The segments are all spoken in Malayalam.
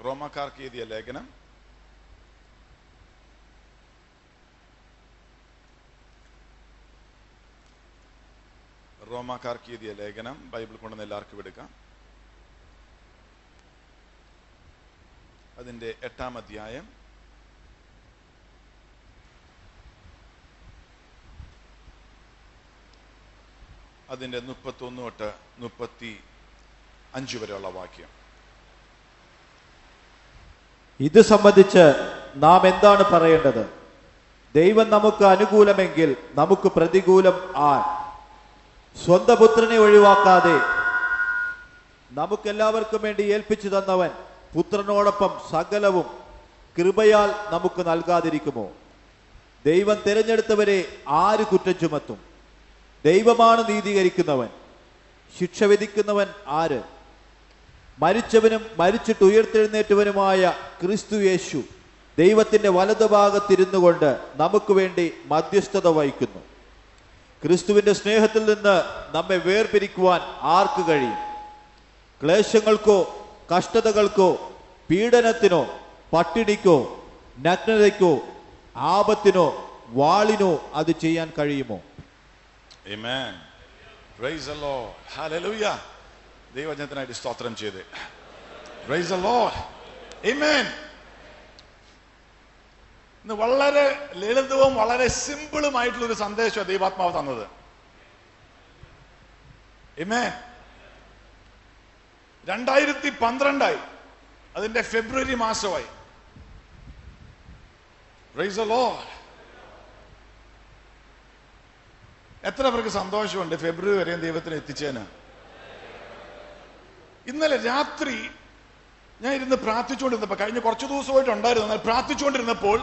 റോമക്കാർക്ക് എഴുതിയ ലേഖനം റോമാക്കാർക്ക് എഴുതിയ ലേഖനം ബൈബിൾ കൊണ്ടുവന്ന് എല്ലാവർക്കും എടുക്കാം അതിന്റെ എട്ടാം അധ്യായം അതിന്റെ മുപ്പത്തൊന്ന് തൊട്ട് മുപ്പത്തി അഞ്ച് വരെയുള്ള വാക്യം ഇത് സംബന്ധിച്ച് നാം എന്താണ് പറയേണ്ടത് ദൈവം നമുക്ക് അനുകൂലമെങ്കിൽ നമുക്ക് പ്രതികൂലം ആർ സ്വന്തം പുത്രനെ ഒഴിവാക്കാതെ നമുക്കെല്ലാവർക്കും വേണ്ടി ഏൽപ്പിച്ചു തന്നവൻ പുത്രനോടൊപ്പം സകലവും കൃപയാൽ നമുക്ക് നൽകാതിരിക്കുമോ ദൈവം തിരഞ്ഞെടുത്തവരെ ആര് കുറ്റം ചുമത്തും ദൈവമാണ് നീതീകരിക്കുന്നവൻ ശിക്ഷ വിധിക്കുന്നവൻ ആര് മരിച്ചവനും മരിച്ചിട്ട് ഉയർത്തെഴുന്നേറ്റവനുമായ ക്രിസ്തു യേശു ദൈവത്തിന്റെ വലതുഭാഗത്തിരുന്നു കൊണ്ട് നമുക്ക് വേണ്ടി മധ്യസ്ഥത വഹിക്കുന്നു ക്രിസ്തുവിന്റെ സ്നേഹത്തിൽ നിന്ന് നമ്മെ വേർപിരിക്കുവാൻ ആർക്ക് കഴിയും ക്ലേശങ്ങൾക്കോ കഷ്ടതകൾക്കോ പീഡനത്തിനോ പട്ടിണിക്കോ നഗ്നതയ്ക്കോ ആപത്തിനോ വാളിനോ അത് ചെയ്യാൻ കഴിയുമോ Amen. Praise the Lord. Hallelujah. ദൈവജനത്തിനായിട്ട് സ്തോത്രം ചെയ്ത് Praise the Lord. Amen. ഇന്ന് വളരെ ലളിതവും വളരെ സിമ്പിളുമായിട്ടുള്ള ഒരു സന്ദേശമാണ് ദൈവാത്മാവ് തന്നത് Amen. രണ്ടായിരത്തി പന്ത്രണ്ടായി അതിന്റെ ഫെബ്രുവരി മാസമായി Praise the Lord. എത്ര പേർക്ക് സന്തോഷമുണ്ട് ഫെബ്രുവരി വരെയും ദൈവത്തിന് എത്തിച്ചേന് ഇന്നലെ രാത്രി ഞാൻ ഇരുന്ന് പ്രാർത്ഥിച്ചുകൊണ്ടിരുന്നപ്പോൾ കഴിഞ്ഞ കുറച്ച് ദിവസമായിട്ട് ഉണ്ടായിരുന്നു എന്നാൽ പ്രാർത്ഥിച്ചുകൊണ്ടിരുന്നപ്പോൾ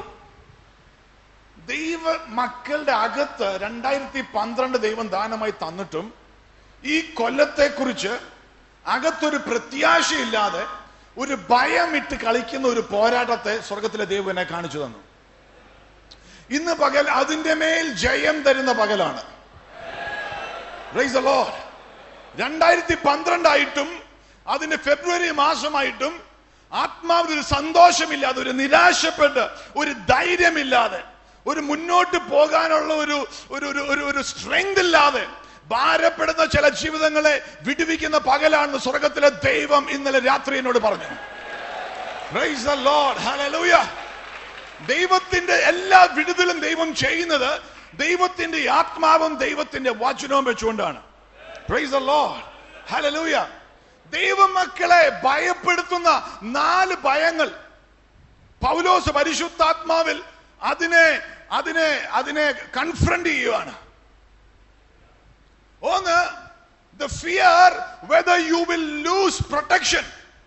ദൈവ മക്കളുടെ അകത്ത് രണ്ടായിരത്തി പന്ത്രണ്ട് ദൈവം ദാനമായി തന്നിട്ടും ഈ കൊല്ലത്തെ കുറിച്ച് അകത്തൊരു പ്രത്യാശയില്ലാതെ ഒരു ഭയമിട്ട് കളിക്കുന്ന ഒരു പോരാട്ടത്തെ സ്വർഗത്തിലെ ദൈവം എന്നെ കാണിച്ചു തന്നു ഇന്ന് പകൽ അതിന്റെ മേൽ ജയം തരുന്ന പകലാണ് Praise the Lord. രണ്ടായിരത്തി പന്ത്രണ്ടായിട്ടും അതിന്റെ ഫെബ്രുവരി മാസമായിട്ടും ആത്മാവിൽ ഒരു സന്തോഷമില്ലാതെ ഒരു നിരാശപ്പെട്ട് ഒരു ധൈര്യമില്ലാതെ ഒരു മുന്നോട്ട് പോകാനുള്ള ഒരു ഒരു ഒരു ഒരു ഒരു സ്ട്രെങ്ത് ഇല്ലാതെ ഭാരപ്പെടുന്ന ചില ജീവിതങ്ങളെ വിടുവിക്കുന്ന പകലാണെന്ന് സ്വർഗത്തിലെ ദൈവം ഇന്നലെ രാത്രി എന്നോട് പറഞ്ഞു Praise the Lord. Hallelujah. ദൈവത്തിന്റെ എല്ലാ വിടുതലും ദൈവം ചെയ്യുന്നത് ദൈവത്തിന്റെ ആത്മാവും ദൈവത്തിന്റെ വചനവും വെച്ചുകൊണ്ടാണ് Praise the Lord. Hallelujah. ദൈവമക്കളെ ഭയപ്പെടുത്തുന്ന നാല് ഭയങ്ങൾ പൗലോസ് പരിശുദ്ധാത്മാവിൽ അതിനെ അതിനെ അതിനെ കൺഫ്രണ്ട് ചെയ്യുകയാണ് ഒന്ന് the fear whether you will lose protection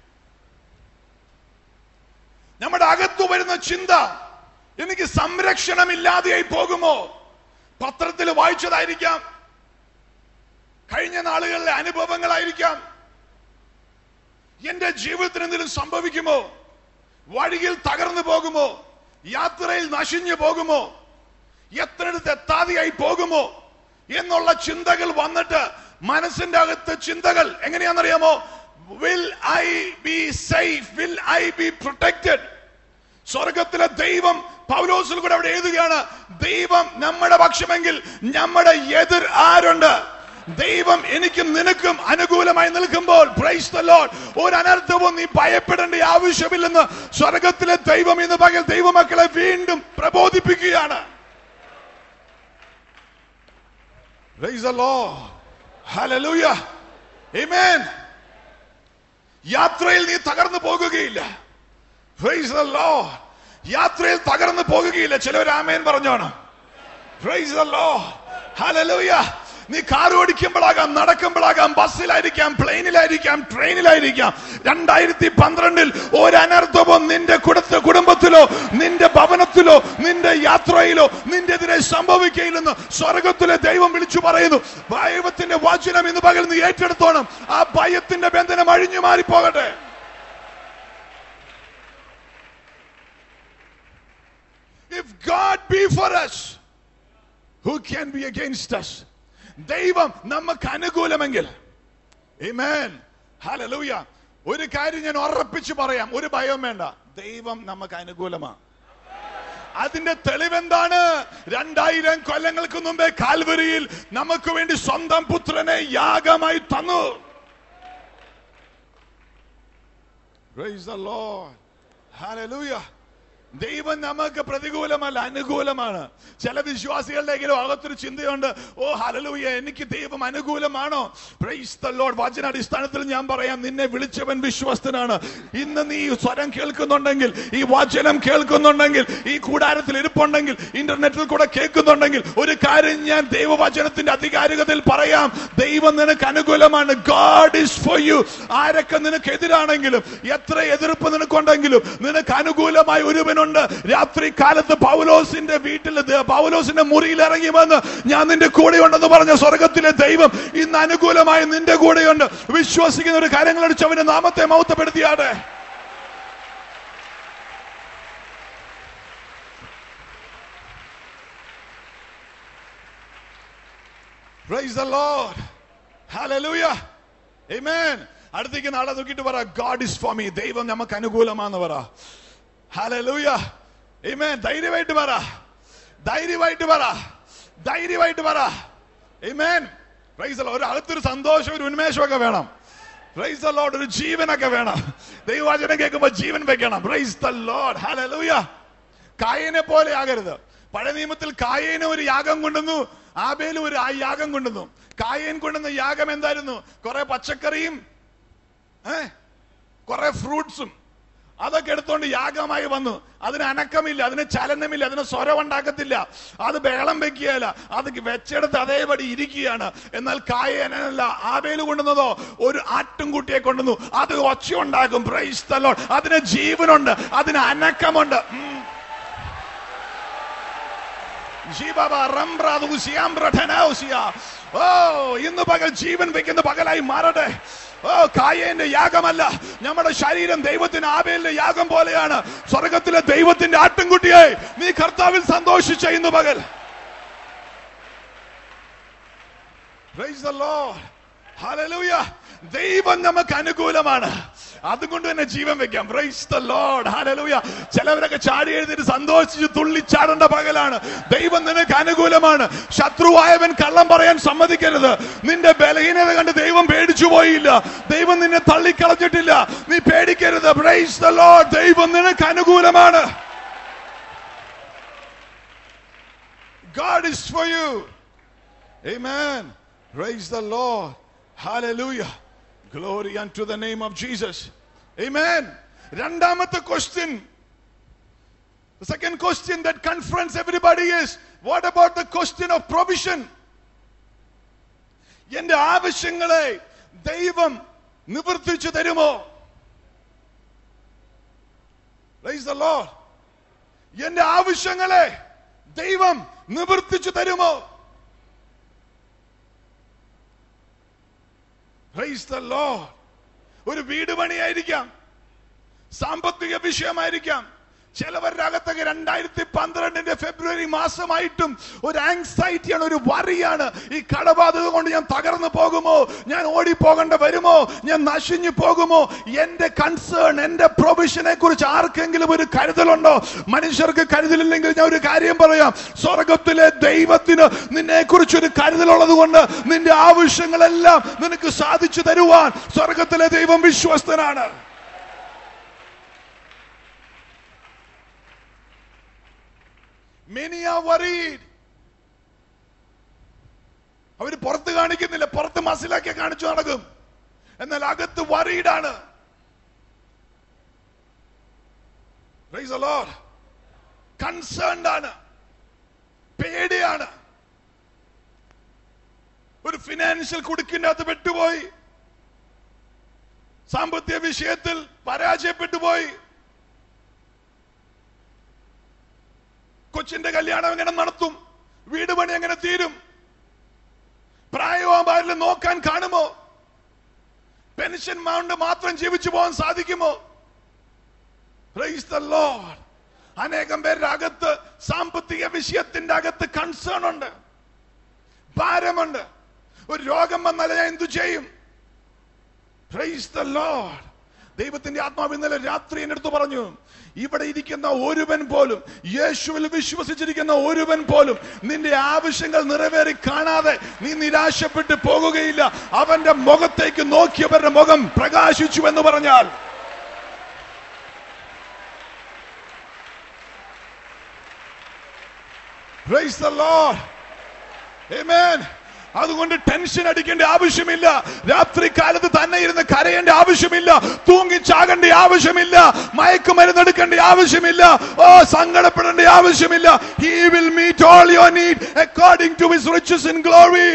നമ്മുടെ അകത്തു വരുന്ന ചിന്ത എനിക്ക് സംരക്ഷണമില്ലാതെയായി പോകുമോ പത്രത്തിൽ വായിച്ചതായിരിക്കാം കഴിഞ്ഞ നാളുകളിലെ അനുഭവങ്ങളായിരിക്കാം എന്റെ ജീവിതത്തിന് എന്തെങ്കിലും സംഭവിക്കുമോ വഴിയിൽ തകർന്നു പോകുമോ യാത്രയിൽ നശിഞ്ഞു പോകുമോ എത്രയിടത്ത് എത്താതെയായി പോകുമോ എന്നുള്ള ചിന്തകൾ വന്നിട്ട് മനസ്സിന്റെ അകത്ത് ചിന്തകൾ എങ്ങനെയാണെന്നറിയാമോ will I be safe will I be protected സ്വർഗത്തിലെ ദൈവം പൗലോസിൽ കൂടെ അവിടെ എഴുതുകയാണ് ദൈവം നമ്മുടെ പക്ഷമെങ്കിൽ നമ്മുടെ എതിർ ആരുണ്ട് ദൈവം എനിക്കും നിനക്കും അനുകൂലമായി നിൽക്കുമ്പോൾ പ്രൈസ് ദ ലോർഡ് ഒരു അനർത്ഥവും നീ ഭയപ്പെടേണ്ട ആവശ്യമില്ലെന്ന് സ്വർഗത്തിലെ ദൈവം ഇന്ന് പകൽ ദൈവമക്കളെ വീണ്ടും പ്രബോധിപ്പിക്കുകയാണ് Praise the Lord. Hallelujah. Amen. യാത്രയിൽ നീ തകർന്നു പോകുകയില്ല Praise the Lord. യാത്രയിൽ തകർന്നു പോകുകയില്ല ചിലവർ ആമേൻ പറഞ്ഞോണം Praise the Lord. Hallelujah. നീ കാർ ഓടിക്കുമ്പോഴാകാം നടക്കുമ്പോഴാകാം ബസ്സിലായിരിക്കാം പ്ലെയിനിലായിരിക്കാം ട്രെയിനിലായിരിക്കാം രണ്ടായിരത്തി പന്ത്രണ്ടിൽ ഒരു അനർത്ഥവും നിന്റെ കുടുത്ത കുടുംബത്തിലോ നിന്റെ ഭവനത്തിലോ നിന്റെ യാത്രയിലോ നിന്റെ എതിരെ സംഭവിക്കയില്ലെന്ന് സ്വർഗത്തിലെ ദൈവം വിളിച്ചു പറയുന്നു ദൈവത്തിന്റെ വചനം ഇന്ന് പകൽ നീ ഏറ്റെടുത്തോണം ആ ഭയത്തിന്റെ ബന്ധനം അഴിഞ്ഞു മാറിപ്പോകട്ടെ If God be for us, who can be against us? ദൈവം നമുക്ക് അനുകൂലമെങ്കിൽ Amen. Hallelujah. ഒരു കാര്യം ഞാൻ ഉറപ്പിച്ച് പറയാം ഒരു ഭയം വേണ്ട ദൈവം നമുക്ക് അനുകൂലമാണ് അതിന്റെ തെളിവെന്താണ് രണ്ടായിരം കൊല്ലങ്ങൾക്ക് മുമ്പേ കാൽവരിയിൽ നമുക്ക് വേണ്ടി സ്വന്തം പുത്രനെ യാഗമായി തന്നു Praise the Lord. Hallelujah. ദൈവം നമുക്ക് പ്രതികൂലമല്ല അനുകൂലമാണ് ചില വിശ്വാസികളുടെയെങ്കിലും അകത്തൊരു ചിന്തയുണ്ട് ഓ ഹലലൂയ എനിക്ക് ദൈവം അനുകൂലമാണോ പ്രൈസ് ദ ലോർഡ് വചനാടിസ്ഥാനത്തിൽ ഞാൻ പറയാം നിന്നെ വിളിച്ചവൻ വിശ്വസ്തനാണ് ഇന്ന് നീ ഈ സ്വരം കേൾക്കുന്നുണ്ടെങ്കിൽ ഈ വചനം കേൾക്കുന്നുണ്ടെങ്കിൽ ഈ കൂടാരത്തിൽ ഇരിപ്പുണ്ടെങ്കിൽ ഇന്റർനെറ്റിൽ കൂടെ കേൾക്കുന്നുണ്ടെങ്കിൽ ഒരു കാര്യം ഞാൻ ദൈവവചനത്തിന്റെ അധികാരികതയിൽ പറയാം ദൈവം നിനക്ക് അനുകൂലമാണ് ഗാഡ് ഇസ് ഫോർ യു ആരൊക്കെ നിനക്ക് എതിരാണെങ്കിലും എത്ര എതിർപ്പ് നിനക്കുണ്ടെങ്കിലും നിനക്ക് അനുകൂലമായി ഒരുവനുണ്ട് രാത്രി കാലത്ത് പൗലോസിന്റെ വീട്ടിൽ ദ- പൗലോസിന്റെ മുറിയിൽ ഇറങ്ങി വന്ന് ഞാൻ നിന്റെ കൂടെയുണ്ടെന്ന് പറഞ്ഞ സ്വർഗത്തിലെ ദൈവം ഇന്ന് അനുകൂലമായി നിന്റെ കൂടെയുണ്ട് വിശ്വസിക്കുന്ന ഒരു കാര്യങ്ങൾ അടിച്ച് അവന്റെ നാമത്തെ മൗത്തപ്പെടുത്തിയാടെ Praise the Lord. Hallelujah. Amen. അടുത്തേക്ക് നാളെ നോക്കിയിട്ട് പറ ഗാഡ് ഇസ് ഫോർ മീ ദൈവം നമുക്ക് അനുകൂലമാന്ന് പറ ഹലലൂയ Amen. ധൈര്യമായിട്ട് പറ ധൈര്യമായിട്ട് പറ ധൈര്യമായിട്ട് പറ Amen. Praise the Lord. ഒരു അകത്തൊരു സന്തോഷം ഒരു ഉന്മേഷമൊക്കെ വേണം പ്രൈസ് ദ ലോർഡ് ഒരു ജീവനൊക്കെ വേണം ദൈവവചനം കേൾക്കുമ്പോൾ ജീവൻ വെക്കണം പ്രൈസ് ദ ലോർഡ് ഹല്ലേലൂയ കായനെ പോലെ ആകരുത് പഴയ നിയമത്തിൽ കായേന് ഒരു യാഗം കൊണ്ടുവന്നു ആബേലും ഒരു ആ യാഗം കൊണ്ടുവന്നു കായേൻ കൊണ്ടുവന്ന യാഗം എന്തായിരുന്നു കുറെ പച്ചക്കറിയും ഏ കുറെ ഫ്രൂട്ട്സും അതൊക്കെ എടുത്തോണ്ട് യാഗമായി വന്നു അതിന് അനക്കമില്ല അതിന് ചലനമില്ല അതിന് സ്വരം ഉണ്ടാക്കത്തില്ല അത് ബേളം വെക്കുകയല്ല അത് വെച്ചെടുത്ത് അതേപടി ഇരിക്കുകയാണ് എന്നാൽ കായനല്ല ആവേല് കൊണ്ടുവന്നതോ ഒരു ആട്ടുംകുട്ടിയെ കൊണ്ടുവന്നു അത് ഒച്ച ഉണ്ടാക്കും പ്രൈസ് the Lord. അതിന് ജീവനുണ്ട് അതിന് അനക്കമുണ്ട് ഉം. ജീവബ റംബ്രാദുസിയാംബ്രഠനൗസിയ. ഓ ഇന്ന് പകൽ ജീവൻ വെക്കുന്ന പകലായി മാറട്ടെ ഓ കായേന്റെ യാഗമല്ല നമ്മുടെ ശരീരം ദൈവത്തിന് ആബേലിന്റെ യാഗം പോലെയാണ് സ്വർഗത്തിലെ ദൈവത്തിന്റെ ആട്ടിൻകുട്ടിയായി നീ കർത്താവിൽ സന്തോഷിച്ച ഇന്ന് പകൽ Praise the Lord. Hallelujah. ദൈവം നമുക്ക് അനുകൂലമാണ് അതുകൊണ്ട് തന്നെ ജീവൻ വെക്കാം Praise the Lord. Hallelujah. ചിലവരൊക്കെ ചാടി എഴുതിട്ട് സന്തോഷിച്ച് തുള്ളിച്ചാടേണ്ട പകലാണ് ദൈവം നിനക്ക് അനുകൂലമാണ് ശത്രുവായവൻ കള്ളം പറയാൻ സമ്മതിക്കരുത് നിന്റെ ബലഹീനത കണ്ട് ദൈവം പേടിച്ചു പോയില്ല ദൈവം നിന്നെ തള്ളിക്കളഞ്ഞിട്ടില്ല നീ പേടിക്കരുത് Praise the Lord. ദൈവം നിനക്ക് അനുകൂലമാണ് God is for you. Amen. Praise the Lord. Hallelujah. Glory unto the name of Jesus. Amen. രണ്ടാമത്തെ question. The second question that confronts everybody is what about the question of provision? എന്റെ ആവശ്യങ്ങളെ ദൈവം നിവർത്തിച്ചു തരുമോ Praise the Lord. എന്റെ ആവശ്യങ്ങളെ ദൈവം നിവർത്തിച്ചു തരുമോ Praise the Lord. ഒരു വീട് പണിയായിരിക്കാം സാമ്പത്തിക വിഷയമായിരിക്കാം ചിലവരുടെ അകത്തൊക്കെ രണ്ടായിരത്തി പന്ത്രണ്ടിന്റെ ഫെബ്രുവരി മാസമായിട്ടും ഒരു ആങ്സൈറ്റിയാണ് ഒരു വറിയാണ് ഈ കടബാധ്യത കൊണ്ട് ഞാൻ തകർന്നു പോകുമോ ഞാൻ ഓടിപ്പോകേണ്ട വരുമോ ഞാൻ നശിഞ്ഞു പോകുമോ എന്റെ കൺസേൺ എന്റെ പ്രൊവിഷനെ കുറിച്ച് ആർക്കെങ്കിലും ഒരു കരുതലുണ്ടോ മനുഷ്യർക്ക് കരുതലില്ലെങ്കിൽ ഞാൻ ഒരു കാര്യം പറയാം സ്വർഗത്തിലെ ദൈവത്തിന് നിന്നെ കുറിച്ച് ഒരു കരുതലുള്ളത് കൊണ്ട് നിന്റെ ആവശ്യങ്ങളെല്ലാം നിനക്ക് സാധിച്ചു തരുവാൻ സ്വർഗത്തിലെ ദൈവം വിശ്വസ്തനാണ് Many are worried. അവര് പുറത്ത് കാണിക്കുന്നില്ല പുറത്ത് മസിലാക്കി കാണിച്ചു നടക്കും എന്നാൽ അകത്ത് വറീഡാണ് കൺസേൺഡ് ആണ് പേടിയാണ് ഒരു ഫിനാൻഷ്യൽ കുടുക്കിന്റെ അകത്ത് പെട്ടുപോയി സാമ്പത്തിക വിഷയത്തിൽ പരാജയപ്പെട്ടു പോയി കൊച്ചിന്റെ കല്യാണം എങ്ങനെ നടത്തും വീട് പണി എങ്ങനെ തീരും പ്രായമാകുമ്പോൾ നോക്കാൻ കാണുമോ പെൻഷൻ കൊണ്ട് മാത്രം ജീവിച്ചു പോകാൻ സാധിക്കുമോ Praise the Lord. അനേകം പേരുടെ അകത്ത് സാമ്പത്തിക വിഷയത്തിന്റെ അകത്ത് കൺസേൺ ഉണ്ട് ഭാരമുണ്ട് ഒരു രോഗം വന്നാൽ ഞാൻ എന്തു ചെയ്യും Praise the Lord. ദൈവത്തിന്റെ ആത്മാവ് ഇന്നലെ രാത്രി എന്റെ അടുത്ത് പറഞ്ഞു ഇവിടെ ഇരിക്കുന്ന ഒരുവൻ പോലും യേശുവിൽ വിശ്വസിച്ചിരിക്കുന്ന ഒരുവൻ പോലും നിന്റെ ആവശ്യങ്ങൾ നിറവേറി കാണാതെ നീ നിരാശപ്പെട്ട് പോകുകയില്ല അവന്റെ മുഖത്തേക്ക് നോക്കിയവരുടെ മുഖം പ്രകാശിച്ചു എന്ന് പറഞ്ഞാൽ Praise the Lord. Amen. അതുകൊണ്ട് ടെൻഷൻ അടിക്കേണ്ട ആവശ്യമില്ല രാത്രി കാലത്ത് തന്നെ ഇരുന്ന് കരയേണ്ട ആവശ്യമില്ല തൂങ്ങി ചാകേണ്ട ആവശ്യമില്ല മയക്കുമരുന്ന് എടുക്കേണ്ട ആവശ്യമില്ല ഓ സങ്കടപ്പെടേണ്ട ആവശ്യമില്ല he will meet all your need according to his riches in glory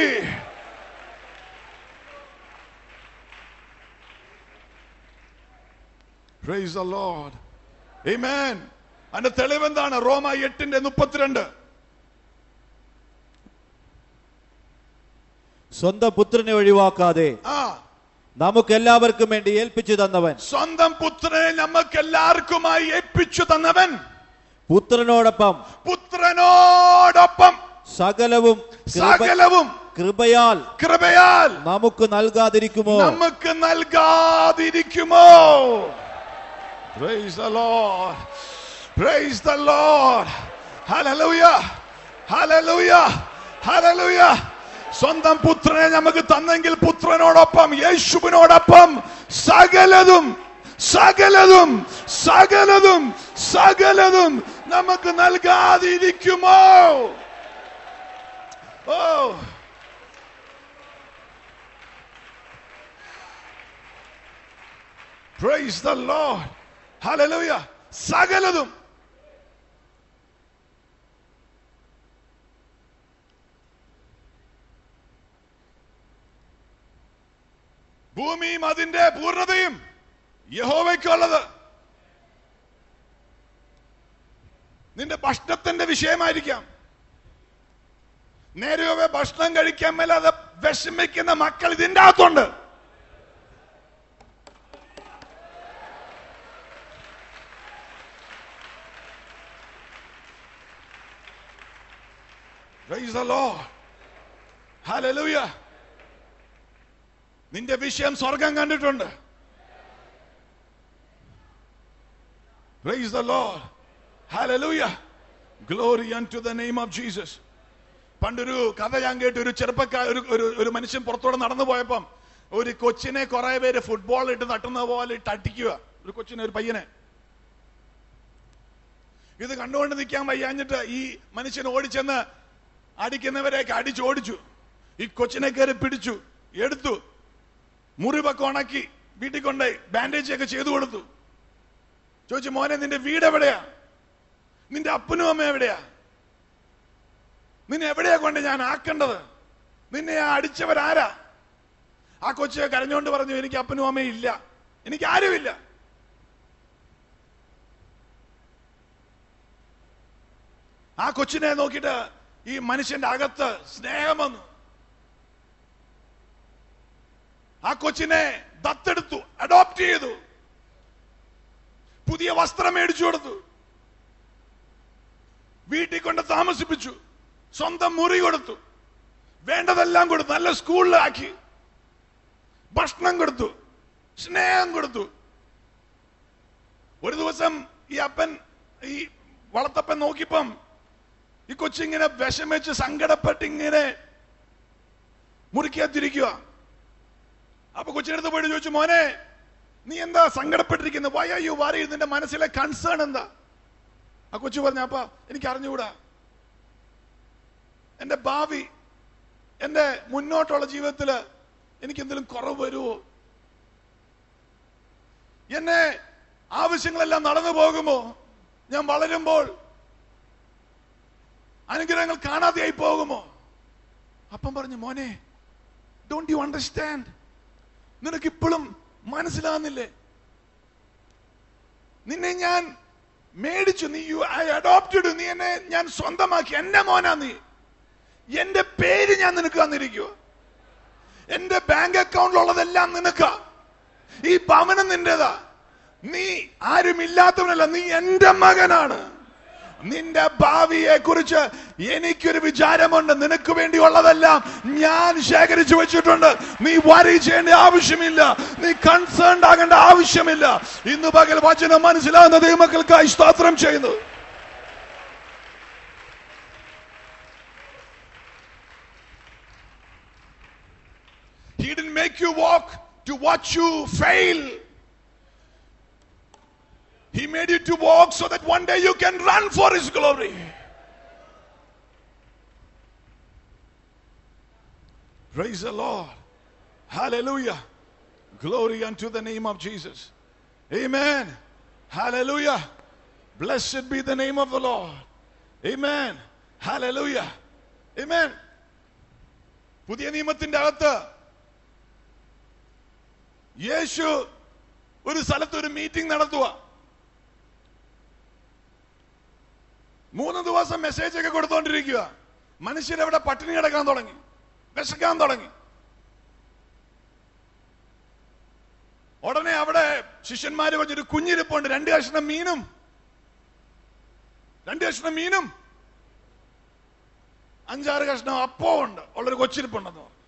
Praise the Lord. Amen. അതിന്റെ തെളിവെന്താണ് റോമ എട്ടിന്റെ മുപ്പത്തിരണ്ട് സ്വന്തം പുത്രനെ ഒഴിവാക്കാതെ ആ നമുക്ക് എല്ലാവർക്കും വേണ്ടി ഏൽപ്പിച്ചു തന്നവൻ സ്വന്തം പുത്രനെ നമുക്ക് എല്ലാവർക്കുമായി ഏൽപ്പിച്ചു തന്നവൻ പുത്രനോടൊപ്പം പുത്രനോടൊപ്പം സകലവും കൃപ- സകലവും കൃപയാൽ കൃപയാൽ നമുക്ക് നൽകാതിരിക്കുമോ നമുക്ക് നൽകാതിരിക്കുമോ Praise the Lord. Praise the Lord. Hallelujah. Hallelujah. Hallelujah. സ്വന്തം പുത്രനെ നമുക്ക് തന്നെങ്കിൽ പുത്രനോടൊപ്പം യേശുവിനോടൊപ്പം സകലതും സകലതും സകലതും സകലതും നമുക്ക് നൽകാതിരിക്കുമോ ഓ Praise the Lord. Hallelujah. സകലതും ഭൂമിയും അതിന്റെ പൂർണ്ണതയും യഹോവയ്ക്കുള്ളത് നിന്റെ ഭക്ഷണത്തിന്റെ വിഷയമായിരിക്കാം നേരെയൊവേ ഭക്ഷണം കഴിക്കാൻ മേലാതെ വിഷമിക്കുന്ന മക്കൾ ഇതിന്റെ അകത്തുണ്ട് Praise the Lord. Hallelujah. നിന്റെ വിഷയം സ്വർഗം കണ്ടിട്ടുണ്ട് Praise the Lord. Hallelujah. Glory unto the name of Jesus. പണ്ടൊരു കഥ ഞാൻ കേട്ടു ഒരു ചെറുപ്പക്കാർ ഒരു ഒരു ഒരു മനുഷ്യൻ പുറത്തോടെ നടന്നു പോയപ്പം ഒരു കൊച്ചിനെ കുറെ പേര് ഫുട്ബോൾ ഇട്ട് തട്ടുന്ന പോലെ ഇട്ട് അടിക്കുക ഒരു കൊച്ചിനെ ഒരു പയ്യനെ ഇത് കണ്ടുകൊണ്ട് നിൽക്കാൻ വയ്യാഞ്ഞിട്ട് ഈ മനുഷ്യൻ ഓടിച്ചെന്ന് അടിക്കുന്നവരെയൊക്കെ അടിച്ചോടിച്ചു ഈ കൊച്ചിനെ കയറി പിടിച്ചു എടുത്തു മുറിവൊക്കെ ഉണക്കി വീട്ടിൽ കൊണ്ടുപോയി ബാൻഡേജ് ഒക്കെ ചെയ്തു കൊടുത്തു ചോദിച്ചു മോനെ നിന്റെ വീട് എവിടെയാ നിന്റെ അപ്പനും അമ്മ എവിടെയാ നിന്നെ എവിടെയാ കൊണ്ട് ഞാൻ ആക്കേണ്ടത് നിന്നെ ആ അടിച്ചവരാരാ ആ കൊച്ചു കരഞ്ഞുകൊണ്ട് പറഞ്ഞു എനിക്ക് അപ്പനും അമ്മയും ഇല്ല എനിക്ക് ആരുമില്ല ആ കൊച്ചിനെ നോക്കിയിട്ട് ഈ മനുഷ്യന്റെ അകത്ത് സ്നേഹം വന്നു ആ കൊച്ചിനെ ദത്തെടുത്തു അഡോപ്റ്റ് ചെയ്തു പുതിയ വസ്ത്രം മേടിച്ചു കൊടുത്തു വീട്ടിൽ കൊണ്ട് താമസിപ്പിച്ചു സ്വന്തം മുറി കൊടുത്തു വേണ്ടതെല്ലാം കൊടുത്തു നല്ല സ്കൂളിലാക്കി ഭക്ഷണം കൊടുത്തു സ്നേഹം കൊടുത്തു ഒരു ദിവസം ഈ അപ്പൻ ഈ വളർത്തപ്പൻ നോക്കിയപ്പം ഈ കൊച്ചിങ്ങനെ വിഷമിച്ച് സങ്കടപ്പെട്ട് ഇങ്ങനെ മുറിക്കകത്തിരിക്കുക അപ്പൊ കൊച്ചിനടുത്ത് പോയിട്ട് ചോദിച്ചു മോനെ നീ എന്താ സങ്കടപ്പെട്ടിരിക്കുന്നത് വൈ ആർ യു വറി നിന്റെ മനസ്സിലെ കൺസേൺ എന്താ ആ കൊച്ചു പറഞ്ഞ അപ്പ എനിക്ക് അറിഞ്ഞുകൂടാ എന്റെ ഭാവി എന്റെ മുന്നോട്ടുള്ള ജീവിതത്തില് എനിക്ക് എന്തെങ്കിലും കുറവ് വരുമോ എന്നെ ആവശ്യങ്ങളെല്ലാം നടന്നു പോകുമോ ഞാൻ വളരുമ്പോൾ അനുഗ്രഹങ്ങൾ കാണാതെയായി പോകുമോ അപ്പം പറഞ്ഞു മോനെ ഡോണ്ട് യു അണ്ടർസ്റ്റാൻഡ് നിനക്ക് ഇപ്പോഴും മനസ്സിലാകുന്നില്ലേ നിന്നെ ഞാൻ മേടിച്ചു നീ യു ഐ അഡോപ്റ്റഡ് നീ എന്നെ ഞാൻ സ്വന്തമാക്കി എന്റെ മോനാ നീ എന്റെ പേര് ഞാൻ നിനക്ക് തന്നിരിക്കുക എന്റെ ബാങ്ക് അക്കൗണ്ടിലുള്ളതെല്ലാം നിനക്കാ ഈ ഭവനം നിന്റേതാ നീ ആരുമില്ലാത്തവനല്ല നീ എന്റെ മകനാണ് നിന്റെ ഭാവിയെ കുറിച്ച് എനിക്കൊരു വിചാരമുണ്ട് നിനക്ക് വേണ്ടിയുള്ളതെല്ലാം ഞാൻ ശേഖരിച്ചു വെച്ചിട്ടുണ്ട് നീ വരി ചെയ്യേണ്ട ആവശ്യമില്ല നീ കൺസേൺഡ് ആകേണ്ട ആവശ്യമില്ല ഇന്ന് പകൽ വചനം മനസ്സിലാകുന്ന ദൈവമക്കൾക്കായി സ്തോത്രം ചെയ്യുന്നു He didn't make you walk to watch you fail. He made you to walk so that one day you can run for His glory. Praise the Lord. Hallelujah. Glory unto the name of Jesus. Amen. Hallelujah. Blessed be the name of the Lord. Amen. Hallelujah. Amen. പുതിയ നിയമത്തിന്റെ അകത്ത് യേശു ഒരു സ്ഥലത്ത് ഒരു മീറ്റിംഗ് നടത്തുക മൂന്ന് ദിവസം മെസ്സേജ് ഒക്കെ കൊടുത്തോണ്ടിരിക്കുക മനുഷ്യരവിടെ പട്ടിണി കിടക്കാൻ തുടങ്ങി വിശക്കാൻ തുടങ്ങി ഉടനെ അവിടെ ശിഷ്യന്മാര് പറഞ്ഞൊരു കുഞ്ഞിരിപ്പുണ്ട് രണ്ട് കഷ്ണം മീനും രണ്ട് കഷ്ണം മീനും അഞ്ചാറ് കഷ്ണം അപ്പവും ഉണ്ട് ഉള്ളൊരു കൊച്ചിരിപ്പുണ്ടെന്ന് പറഞ്ഞു